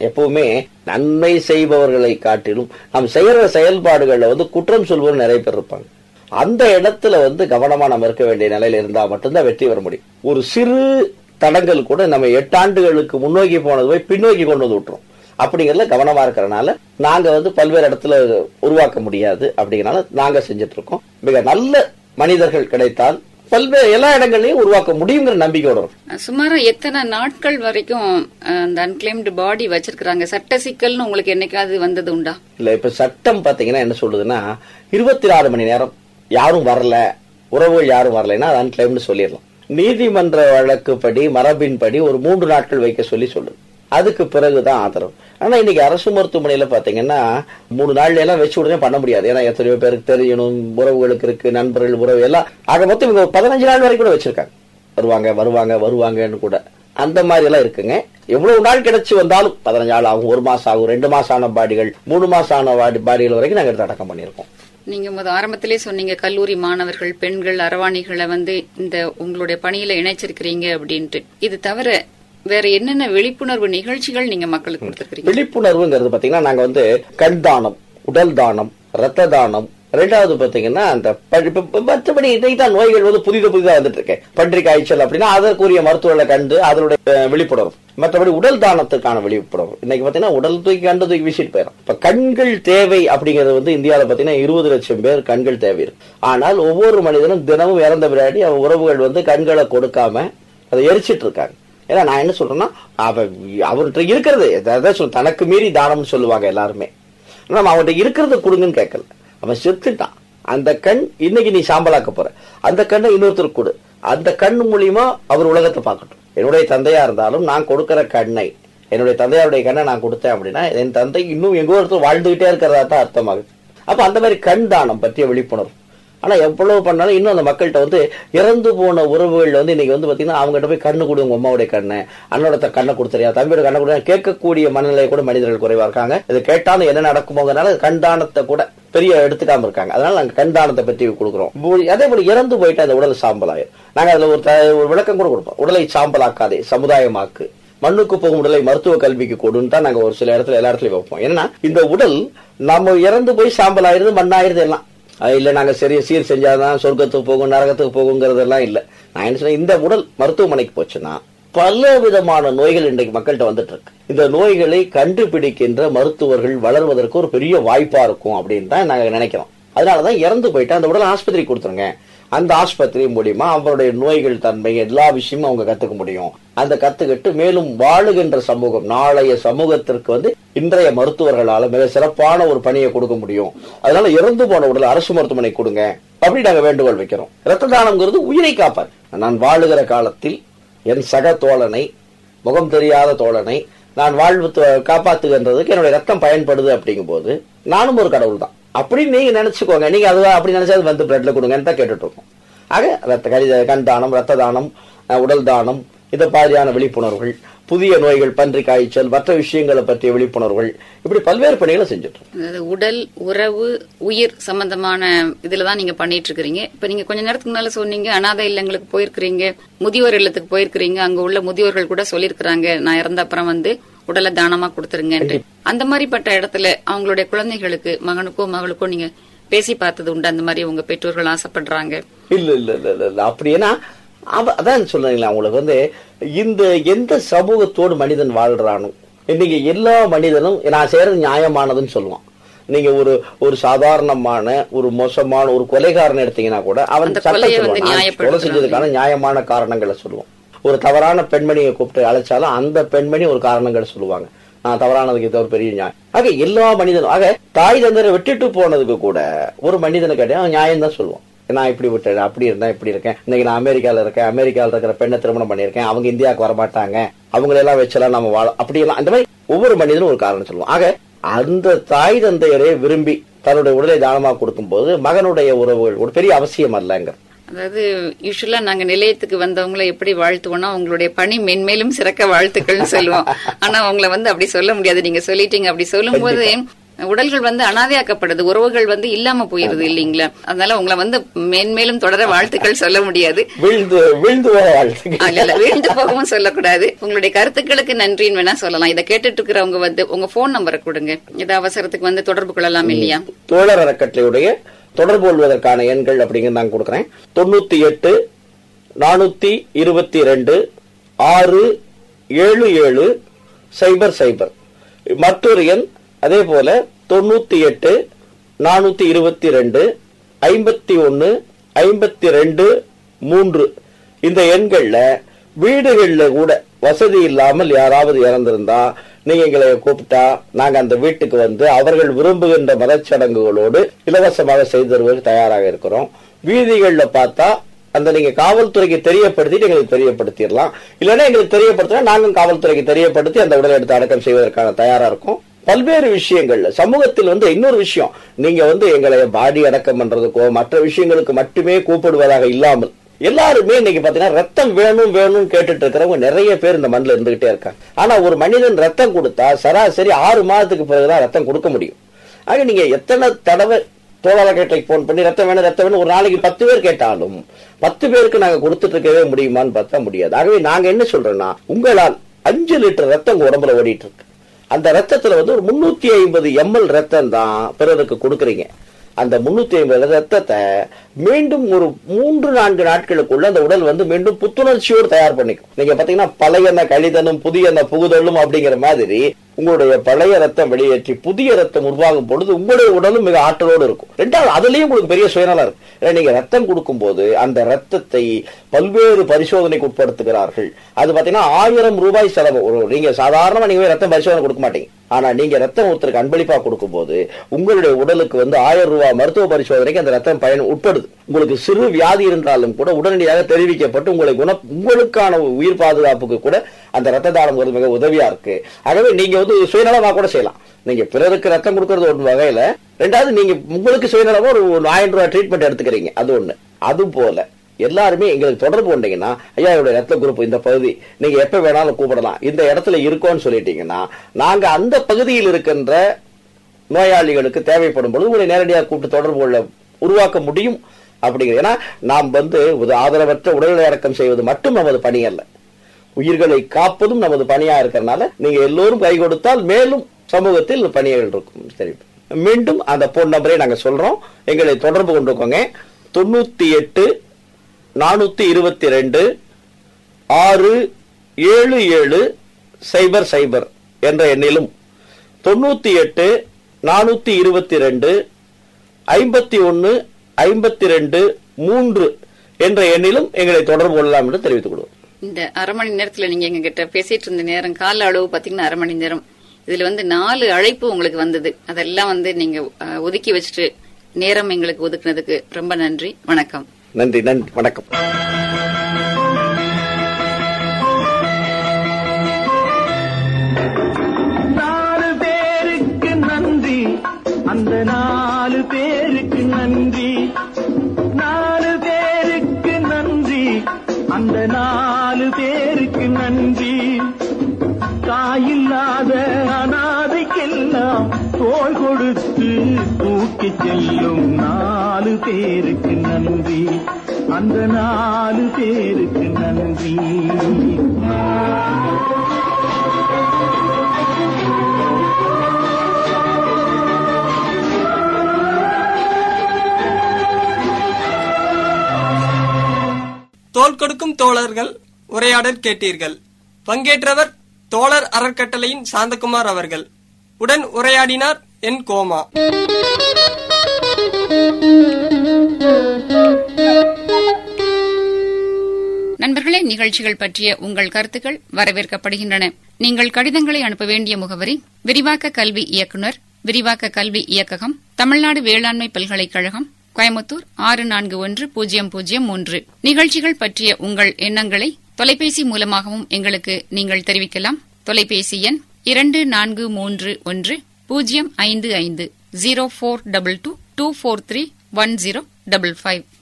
எப்பவுமே நன்மை செய்பவர்களை காட்டிலும் நாம் செய்யற செயல்பாடுகள்ல வந்து குற்றம் சொல்பவர் நிறைய பேர் இருப்பாங்க அந்த இடத்துல வந்து கவனமா நம்ம இருக்க வேண்டிய நிலையில இருந்தா மட்டும்தான் வெற்றி பெற முடியும் ஒரு சிறு தடங்கள் கூட நம்ம எட்டாண்டுகளுக்கு முன்னோக்கி போனது போய் பின்னோக்கி கொண்டு வந்து விட்டுரும் அப்படிங்கறதுல கவனமா இருக்கிறனால நாங்க வந்து பல்வேறு இடத்துல உருவாக்க முடியாது அப்படிங்கறனால நாங்க செஞ்சுட்டு இருக்கோம் மிக நல்ல மனிதர்கள் கிடைத்தால் பல்வேறு எல்லா இடங்களையும் உருவாக்க முடியுங்கிற நம்பிக்கையோட இருக்கும் சுமாரா எத்தனை நாட்கள் வரைக்கும் அஹ், அந்த அன்கிளைம்டு பாடி வச்சிருக்காங்க சட்ட சிக்கல்னு உங்களுக்கு என்னைக்காவது வந்தது உண்டா இல்ல இப்ப சட்டம் பாத்தீங்கன்னா என்ன சொல்லுதுன்னா இருபத்தி நாலு மணி நேரம் யாரும் வரல உறவுகள் யாரும் வரலைன்னா அது அன்கிளைம்னு சொல்லிடலாம் நீதிமன்ற வழக்குப்படி மரபின்படி ஒரு மூன்று நாட்கள் வைக்க சொல்லி சொல்லுது அதுக்கு பிறகுதான் ஆதரவு ஆனா இன்னைக்கு அரசு மருத்துவமனையில பாத்தீங்கன்னா மூணு நாள்ல எல்லாம் வச்சு உடனே பண்ண முடியாது ஏன்னா எத்தனையோ பேருக்கு தெரியணும் உறவுகளுக்கு இருக்கு நண்பர்கள் உறவு எல்லாம் ஆக மொத்தம் இவங்க ஒரு பதினஞ்சு நாள் வரைக்கும் கூட வச்சிருக்காங்க வருவாங்க வருவாங்க வருவாங்கன்னு கூட அந்த மாதிரி எல்லாம் இருக்குங்க எவ்வளவு நாள் கிடைச்சு வந்தாலும் பதினஞ்சு நாள் ஆகும் ஒரு மாசம் ஆகும் ரெண்டு மாசம் ஆன பாடிகள் மூணு மாசம் ஆன பாடி பாடிகள் வரைக்கும் நாங்க எடுத்து அடக்கம் பண்ணியிருக்கோம் நீங்க முத ஆரம்பத்திலே சொன்னீங்க கல்லூரி மாணவர்கள் பெண்கள் அரவாணிகளை வந்து இந்த உங்களுடைய பணியில இணைச்சிருக்கிறீங்க அப்படின்ட்டு இது தவிர வேற என்னென்ன விழிப்புணர்வு நிகழ்ச்சிகள் நீங்க மக்களுக்கு கொடுத்திருக்கீங்க விழிப்புணர்வுங்கிறது பாத்தீங்கன்னா நாங்க வந்து கண் தானம் உடல் தானம் ரத்த தானம் ரெண்டாவது பாத்தீங்கன்னா அந்த ப- இப்ப- இப்ப மற்றபடி இன்னைக்கு நோய்கள் வந்து புதிது புதிதா வந்துட்டு இருக்கு பன்றி காய்ச்சல் அப்படின்னா அதற்குரிய மருத்துவர்களை கண்டு அதனுடைய அஹ், விழிப்புணர்வு மற்றபடி உடல் தானத்துக்கான விழிப்புணர்வு இன்னைக்கு பாத்தீங்கன்னா உடல் தூக்கி கண்டு தூக்கி வீசிட்டு போயிடும் இப்ப கண்கள் தேவை அப்படிங்கிறது வந்து இந்தியாவில பாத்தீங்கன்னா இருபது லட்சம் பேர் கண்கள் தேவை இருக்கு ஆனால் ஒவ்வொரு மனிதனும் தினமும் இறந்த பின்னாடி அவன் உறவுகள் வந்து கண்களை கொடுக்காம அதை எரிச்சிட்டு இருக்காங்க ஏன்னா நான் என்ன சொல்றேன்னா அவ அவர்கிட்ட இருக்கிறது அதான் சொல்ல தனக்கு மீறி தானம்னு சொல்லுவாங்க எல்லாருமே நம்ம அவன்கிட்ட இருக்கிறத கொடுங்கன்னு கேட்கல அவன் செத்துட்டான் அந்த கண் இன்னைக்கு நீ சாம்பலாக்க போற அந்த கண்ணை இன்னொருத்தருக்கு கொடு அந்த கண் மூலியமா அவர் உலகத்தை பார்க்கட்டும் என்னுடைய தந்தையா இருந்தாலும் நான் கொடுக்கிற கண்ணை என்னுடைய தந்தையாருடைய கண்ணை நான் கொடுத்தேன் அப்படின்னா என் தந்தை இன்னும் எங்கோ ஒருத்தர் வாழ்ந்துகிட்டே இருக்கிறதா தான் அர்த்தமாகுது அப்ப அந்த மாதிரி கண் தானம் பற்றிய விழிப்புணர்வு ஆனா எவ்வளவு பண்ணாலும் இன்னும் அந்த மக்கள்கிட்ட வந்து இறந்து போன உறவுகள் வந்து இன்னைக்கு வந்து பாத்தீங்கன்னா அவங்ககிட்ட போய் கண்ணு கொடு உங்க அம்மாவுடைய கண்ணை அண்ணோட த- கண்ணை கொடுத்துறியா தம்பியோட கண்ணை கொடுத்தா கேட்கக்கூடிய மனநிலை கூட மனிதர்கள் குறைவா இருக்காங்க இது கேட்டாலும் என்ன நடக்குமோங்கனால கண்தானத்தை கூட பெரிய எடுத்துக்காம இருக்காங்க அதனால நாங்க கண்தானத்தை பற்றி கொடுக்குறோம் இப்போ அதே போல இறந்து போயிட்டு அந்த உடல் சாம்பலாயிரும் நாங்க அதுல ஒரு த- ஒரு விளக்கம் கூட கொடுப்போம் உடலை சாம்பலாக்காதே சமுதாயமாக்கு மண்ணுக்கு போகும் உடலை மருத்துவ கல்விக்கு கொடுன்னு தான் நாங்க ஒரு சில இடத்துல எல்லா இடத்துலயும் வைப்போம் ஏன்னா இந்த உடல் நம்ம இறந்து போய் சாம்பல் ஆயிருது மண்ணாயிருது எல்லாம் அது இல்ல நாங்க சரி சீர் செஞ்சாதான் சொர்க்கத்துக்கு போகும் நரகத்துக்கு போகுங்கிறதெல்லாம் இல்ல நான் என்ன சொன்னேன் இந்த உடல் மருத்துவமனைக்கு போச்சுன்னா பல விதமான நோய்கள் இன்றைக்கு மக்கள்கிட்ட வந்துட்டு இருக்கு இந்த நோய்களை கண்டுபிடிக்கின்ற மருத்துவர்கள் வளர்வதற்கு ஒரு பெரிய வாய்ப்பா இருக்கும் அப்படின்னு தான் நாங்க நினைக்கிறோம் அதனாலதான் இறந்து போயிட்டு அந்த உடல் ஆஸ்பத்திரி கொடுத்துருங்க அந்த ஆஸ்பத்திரி மூலியமா அவருடைய நோய்கள் தன்மை எல்லா விஷயமும் அவங்க கத்துக்க முடியும் அந்த கத்துக்கிட்டு மேலும் வாழுகின்ற சமூகம் நாளைய சமூகத்திற்கு வந்து இன்றைய மருத்துவர்களால மிக சிறப்பான ஒரு பணியை கொடுக்க முடியும் அதனால இறந்து போன உடல் அரசு மருத்துவமனை கொடுங்க அப்படி நாங்க வேண்டுகோள் வைக்கிறோம் ரத்த தானம்ங்கிறது உயிரை காப்பார் நான் வாழுகிற காலத்தில் என் சக தோழனை முகம் தெரியாத தோழனை நான் வாழ்வு த- காப்பாத்துகின்றதுக்கு என்னுடைய ரத்தம் பயன்படுது அப்படிங்கும் போது நானும் ஒரு கடவுள் தான் அப்படின்னு நீங்க நினைச்சுக்கோங்க நீங்க அதுவா அப்படி நினைச்சா அது வந்து பிளட்ல கொடுங்கன்னு தான் கேட்டுட்டு இருக்கோம் ஆக ரத்த கடித கண் தானம் ரத்த தானம் அஹ், உடல் தானம் இந்த மாதிரியான விழிப்புணர்வுகள் புதிய நோய்கள் பன்றி காய்ச்சல் மற்ற விஷயங்களை பற்றிய விழிப்புணர்வுகள் இப்படி பல்வேறு பணிகளை செஞ்சுட்டு இருக்கோம் அதாவது உடல் உறவு உயிர் சம்பந்தமான இதுலதான் நீங்க பண்ணிட்டு இருக்கிறீங்க இப்ப நீங்க கொஞ்ச நேரத்துக்கு முன்னால சொன்னீங்க அனாதை இல்லங்களுக்கு போயிருக்கிறீங்க முதியோர் இல்லத்துக்கு போயிருக்கிறீங்க அங்க உள்ள முதியோர்கள் கூட சொல்லியிருக்கிறாங்க நான் இறந்த அப்புறம் வந்து உடலை தானமா கொடுத்துருங்கன்ட்டு அந்த மாதிரிப்பட்ட இடத்துல அவங்களுடைய குழந்தைகளுக்கு மகனுக்கோ மகளுக்கோ நீங்க பேசி பார்த்தது உண்டு அந்த மாதிரி உங்க பெற்றோர்கள் ஆசைப்படுறாங்க இல்ல இல்ல இல்ல இல்ல இல்ல அப்படி ஏன்னா அவ அதான் சொல்றீங்களா உங்களுக்கு வந்து இந்த எந்த சமூகத்தோடு மனிதன் வாழ்றானோ இன்னைக்கு எல்லா மனிதனும் நான் செய்யறது நியாயமானதுன்னு சொல்லுவான் நீங்க ஒரு ஒரு சாதாரணமான ஒரு மோசமான ஒரு கொலைகாரன் எடுத்தீங்கன்னா கூட அவன் அந்த சட்டம் கொலையை வந்து சொல்லுவான் நான் கொலை நியாயப்படுத்துறாங்க. செஞ்சதுக்கான நியாயமான காரணங்களை சொல்லுவான் ஒரு தவறான பெண்மணியை கூப்பிட்டு அழைச்சாலும் அந்த பெண்மணி ஒரு காரணங்கள் சொல்லுவாங்க நான் தவறானதுக்கு இது ஒரு பெரிய நியாயம் ஆக எல்லா மனிதனும் ஆக தாய் தந்தரை விட்டுட்டு போனதுக்கு கூட ஒரு மனிதனை கேட்டா அவன் நியாயம் தான் சொல்லுவான் நான் இப்படி விட்டேன் அப்படி இருந்தேன் இப்படி இருக்கேன் இன்னைக்கு நான் அமெரிக்கால இருக்கேன் அமெரிக்கால இருக்கிற பெண்ணை திருமணம் பண்ணியிருக்கேன் அவங்க இந்தியாவுக்கு வரமாட்டாங்க அவங்களெல்லாம் வச்செல்லாம் நம்ம வாழ அப்படியெல்லாம் அந்த மாதிரி ஒவ்வொரு மனிதனும் ஒரு காரணம் சொல்லுவான் ஆக அந்த தாய் தந்தையரை விரும்பி தன்னுடைய உடலை தானமா கொடுக்கும்போது மகனுடைய உறவுகள் ஒரு பெரிய அவசியம் அல்லங்க அதாவது யூஸ்வலா நாங்க நிலையத்துக்கு வந்தவங்களை எப்படி வாழ்த்துவோம்னா உங்களுடைய பணி மென்மேலும் சிறக்க வாழ்த்துக்கள்னு சொல்லுவோம் ஆனா உங்களை வந்து அப்படி சொல்ல முடியாது நீங்க சொல்லிட்டீங்க அப்படி சொல்லும்போது உடல்கள் வந்து அனாதையாக்கப்படுது உறவுகள் வந்து இல்லாம போயிருது இல்லீங்களா அதனால உங்களை வந்து மேன்மேலும் தொடர வாழ்த்துக்கள் சொல்ல முடியாது விழுந்து விழுந்து போக ஆ, வாழ்த்துக்கள் இல்ல, இல்ல, வீழ்ந்து போகவும் சொல்லக்கூடாது உங்களுடைய கருத்துக்களுக்கு நன்றின்னு வேணா சொல்லலாம் இதை கேட்டுட்டு இருக்கிறவங்க வந்து உங்க போன் நம்பரை கொடுங்க ஏதாவது அவசரத்துக்கு வந்து தொடர்பு கொள்ளலாம் இல்லையா தோழர் அறக்கட்டளையுடைய தொடர்பு கொள்வதற்கான எண்கள் அப்படிங்கிறது நான் கொடுக்குறேன் தொண்ணூத்தி எட்டு நானூத்தி இருபத்தி ரெண்டு ஆறு ஏழு ஏழு சைபர் சைபர் மற்றொரு எண் அதே போல தொண்ணூத்தி எட்டு நானூத்தி இருபத்தி ரெண்டு ஐம்பத்தி ஒன்னு ஐம்பத்தி ரெண்டு மூன்று இந்த எண்கள்ல வீடுகள்ல கூட வசதி இல்லாமல் யாராவது இறந்திருந்தா நீங்க எங்களை கூப்பிட்டா நாங்க அந்த வீட்டுக்கு வந்து அவர்கள் விரும்புகின்ற மதச்சடங்குகளோடு இலவசமாக செய்து தருவதற்கு தயாராக இருக்கிறோம் வீதிகள்ல பார்த்தா அந்த நீங்க காவல்துறைக்கு தெரியப்படுத்திட்டு எங்களுக்கு தெரியப்படுத்திடலாம் இல்லைன்னா எங்களுக்கு தெரியப்படுத்தினா நாங்களும் காவல்துறைக்கு தெரியப்படுத்தி அந்த உடலை எடுத்து அடக்கம் செய்வதற்கான தயாரா இருக்கும் பல்வேறு விஷயங்கள்ல சமூகத்தில் வந்து இன்னொரு விஷயம் நீங்க வந்து எங்களை பாடி அடக்கம் பண்றதுக்கோ மற்ற விஷயங்களுக்கு மட்டுமே கூப்பிடுவதாக இல்லாமல் எல்லாருமே இன்னைக்கு பாத்தீங்கன்னா ரத்தம் வேணும் வேணும்னு கேட்டுட்டு இருக்கிறவங்க நிறைய பேர் இந்த மண்ணில் இருந்துகிட்டே இருக்காங்க ஆனா ஒரு மனிதன் ரத்தம் கொடுத்தா சராசரி ஆறு மாதத்துக்கு பிறகுதான் ரத்தம் கொடுக்க முடியும் ஆக நீங்க எத்தனை தடவை தோழர்கிட்ட போன் பண்ணி ரத்தம் வேணும் ரத்தம் வேணும் ஒரு நாளைக்கு பத்து பேர் கேட்டாலும் பத்து பேருக்கு நாங்க கொடுத்துட்டு இருக்கவே முடியுமான்னு பார்த்தா முடியாது ஆகவே நாங்க என்ன சொல்றோம்னா உங்களால் அஞ்சு லிட்டர் ரத்தம் உங்க உடம்புல ஓடிட்டு இருக்கு அந்த ரத்தத்துல வந்து ஒரு முன்னூத்தி ஐம்பது எம்எல் ரத்தம் தான் பிறருக்கு கொடுக்குறீங்க அந்த முன்னூத்தி ஐம்பது ரத்தத்தை மீண்டும் ஒரு மூன்று நான்கு நாட்களுக்குள்ள அந்த உடல் வந்து மீண்டும் புத்துணர்ச்சியோடு தயார் பண்ணிக்கும் நீங்க பாத்தீங்கன்னா பழையன கழிதனும் புதியன புகுதலும் அப்படிங்கிற மாதிரி உங்களுடைய பழைய ரத்தம் வெளியேற்றி புதிய ரத்தம் உருவாகும் பொழுது உங்களுடைய உடலும் மிக ஆற்றலோடு இருக்கும் ரெண்டாவது அதுலயும் உங்களுக்கு பெரிய சுயநலம் இருக்கு ஏன்னா நீங்க ரத்தம் கொடுக்கும்போது அந்த ரத்தத்தை பல்வேறு பரிசோதனைக்கு உட்படுத்துகிறார்கள் அது பாத்தீங்கன்னா ஆயிரம் ரூபாய் செலவு ஒரு நீங்க சாதாரணமா நீங்க போய் ரத்தம் பரிசோதனை கொடுக்க மாட்டீங்க ஆனா நீங்க ரத்தம் ஒருத்தருக்கு அன்பளிப்பா கொடுக்கும்போது உங்களுடைய உடலுக்கு வந்து ஆயிரம் ரூபாய் மருத்துவ பரிசோதனைக்கு அந்த ரத்தம் பயன் உட்படுது உங்களுக்கு சிறு வியாதி இருந்தாலும் கூட உடனடியாக தெரிவிக்கப்பட்டு உங்களை குண உங்களுக்கான உயிர் பாதுகாப்புக்கு கூட அந்த ரத்த தானம்ங்கிறது மிக உதவியா இருக்கு ஆகவே நீங்க வந்து சுயநலமா கூட செய்யலாம் நீங்க பிறருக்கு ரத்தம் கொடுக்கறது ஒரு வகையில ரெண்டாவது நீங்க உங்களுக்கு சுயநலமா ஒரு ஒரு ஆயிரம் ரூபாய் ட்ரீட்மெண்ட் எடுத்துக்கிறீங்க அது ஒண்ணு அது போல எல்லாருமே எங்களுக்கு தொடர்பு கொண்டீங்கன்னா ஐயா என்னுடைய ரத்த குரூப் இந்த பகுதி நீங்க எப்ப வேணாலும் கூப்பிடலாம் இந்த இடத்துல இருக்கோம்னு சொல்லிட்டீங்கன்னா நாங்க அந்த பகுதியில் இருக்கின்ற நோயாளிகளுக்கு தேவைப்படும் பொழுது உங்களை நேரடியாக கூப்பிட்டு தொடர்பு கொள்ள உருவாக்க முடியும் அப்படிங்கிறது ஏன்னா நாம் வந்து ஒரு ஆதரவற்ற உடல்நல இறக்கம் செய்வது மட்டும் நமது பணி அல்ல உயிர்களை காப்பதும் நமது பணியா இருக்கிறனால நீங்க எல்லோரும் கை கொடுத்தால் மேலும் சமூகத்தில் பணிகள் இருக்கும் சரி மீண்டும் அந்த போன் நம்பரை நாங்க சொல்றோம் எங்களை தொடர்பு கொண்டுக்கோங்க தொண்ணூத்தி எட்டு நானூத்தி இருபத்தி ரெண்டு ஆறு ஏழு ஏழு சைபர் சைபர் என்ற எண்ணிலும் தொண்ணூத்தி எட்டு நானூத்தி இருபத்தி ரெண்டு ஐம்பத்தி ஒன்னு ஐம்பத்தி ரெண்டு மூன்று என்ற எண்ணிலும் எங்களை தொடர்பு கொள்ளலாம் என்று தெரிவித்துக் கொள்வோம் இந்த அரை மணி நேரத்துல நீங்க எங்க கிட்ட பேசிட்டு இருந்த நேரம் கால அளவு பாத்தீங்கன்னா அரை மணி நேரம் இதுல வந்து நாலு அழைப்பு உங்களுக்கு வந்தது அதெல்லாம் வந்து நீங்க அஹ், ஒதுக்கி வச்சுட்டு நேரம் எங்களுக்கு ஒதுக்குனதுக்கு ரொம்ப நன்றி வணக்கம் நன்றி நன்றி வணக்கம் நாலு பேருக்கு நன்றி அந்த நாலு பேருக்கு நன்றி நாலு பேருக்கு நன்றி அந்த நாலு பேருக்கு நன்றி தாயில்லாத அனாதைக்கெல்லாம் தோள் கொடுத்து தூக்கி செல்லும் நாலு பேருக்கு நன்றி அந்த நாலு பேருக்கு நன்றி தோள் கொடுக்கும் தோழர்கள் உரையாடல் கேட்டீர்கள் பங்கேற்றவர் தோழர் அறக்கட்டளையின் சாந்தகுமார் அவர்கள் உடன் உரையாடினார் என் கோமா நண்பர்களே நிகழ்ச்சிகள் பற்றிய உங்கள் கருத்துக்கள் வரவேற்கப்படுகின்றன நீங்கள் கடிதங்களை அனுப்ப வேண்டிய முகவரி விரிவாக்க கல்வி இயக்குனர் விரிவாக்க கல்வி இயக்ககம் தமிழ்நாடு வேளாண்மை பல்கலைக்கழகம் கோயமுத்தூர் ஆறு நான்கு ஒன்று பூஜ்ஜியம் பூஜ்ஜியம் மூன்று நிகழ்ச்சிகள் பற்றிய உங்கள் எண்ணங்களை தொலைபேசி மூலமாகவும் எங்களுக்கு நீங்கள் தெரிவிக்கலாம் தொலைபேசி எண் இரண்டு நான்கு மூன்று ஒன்று பூஜ்ஜியம் ஐந்து ஐந்து zero four double two two four three one zero double five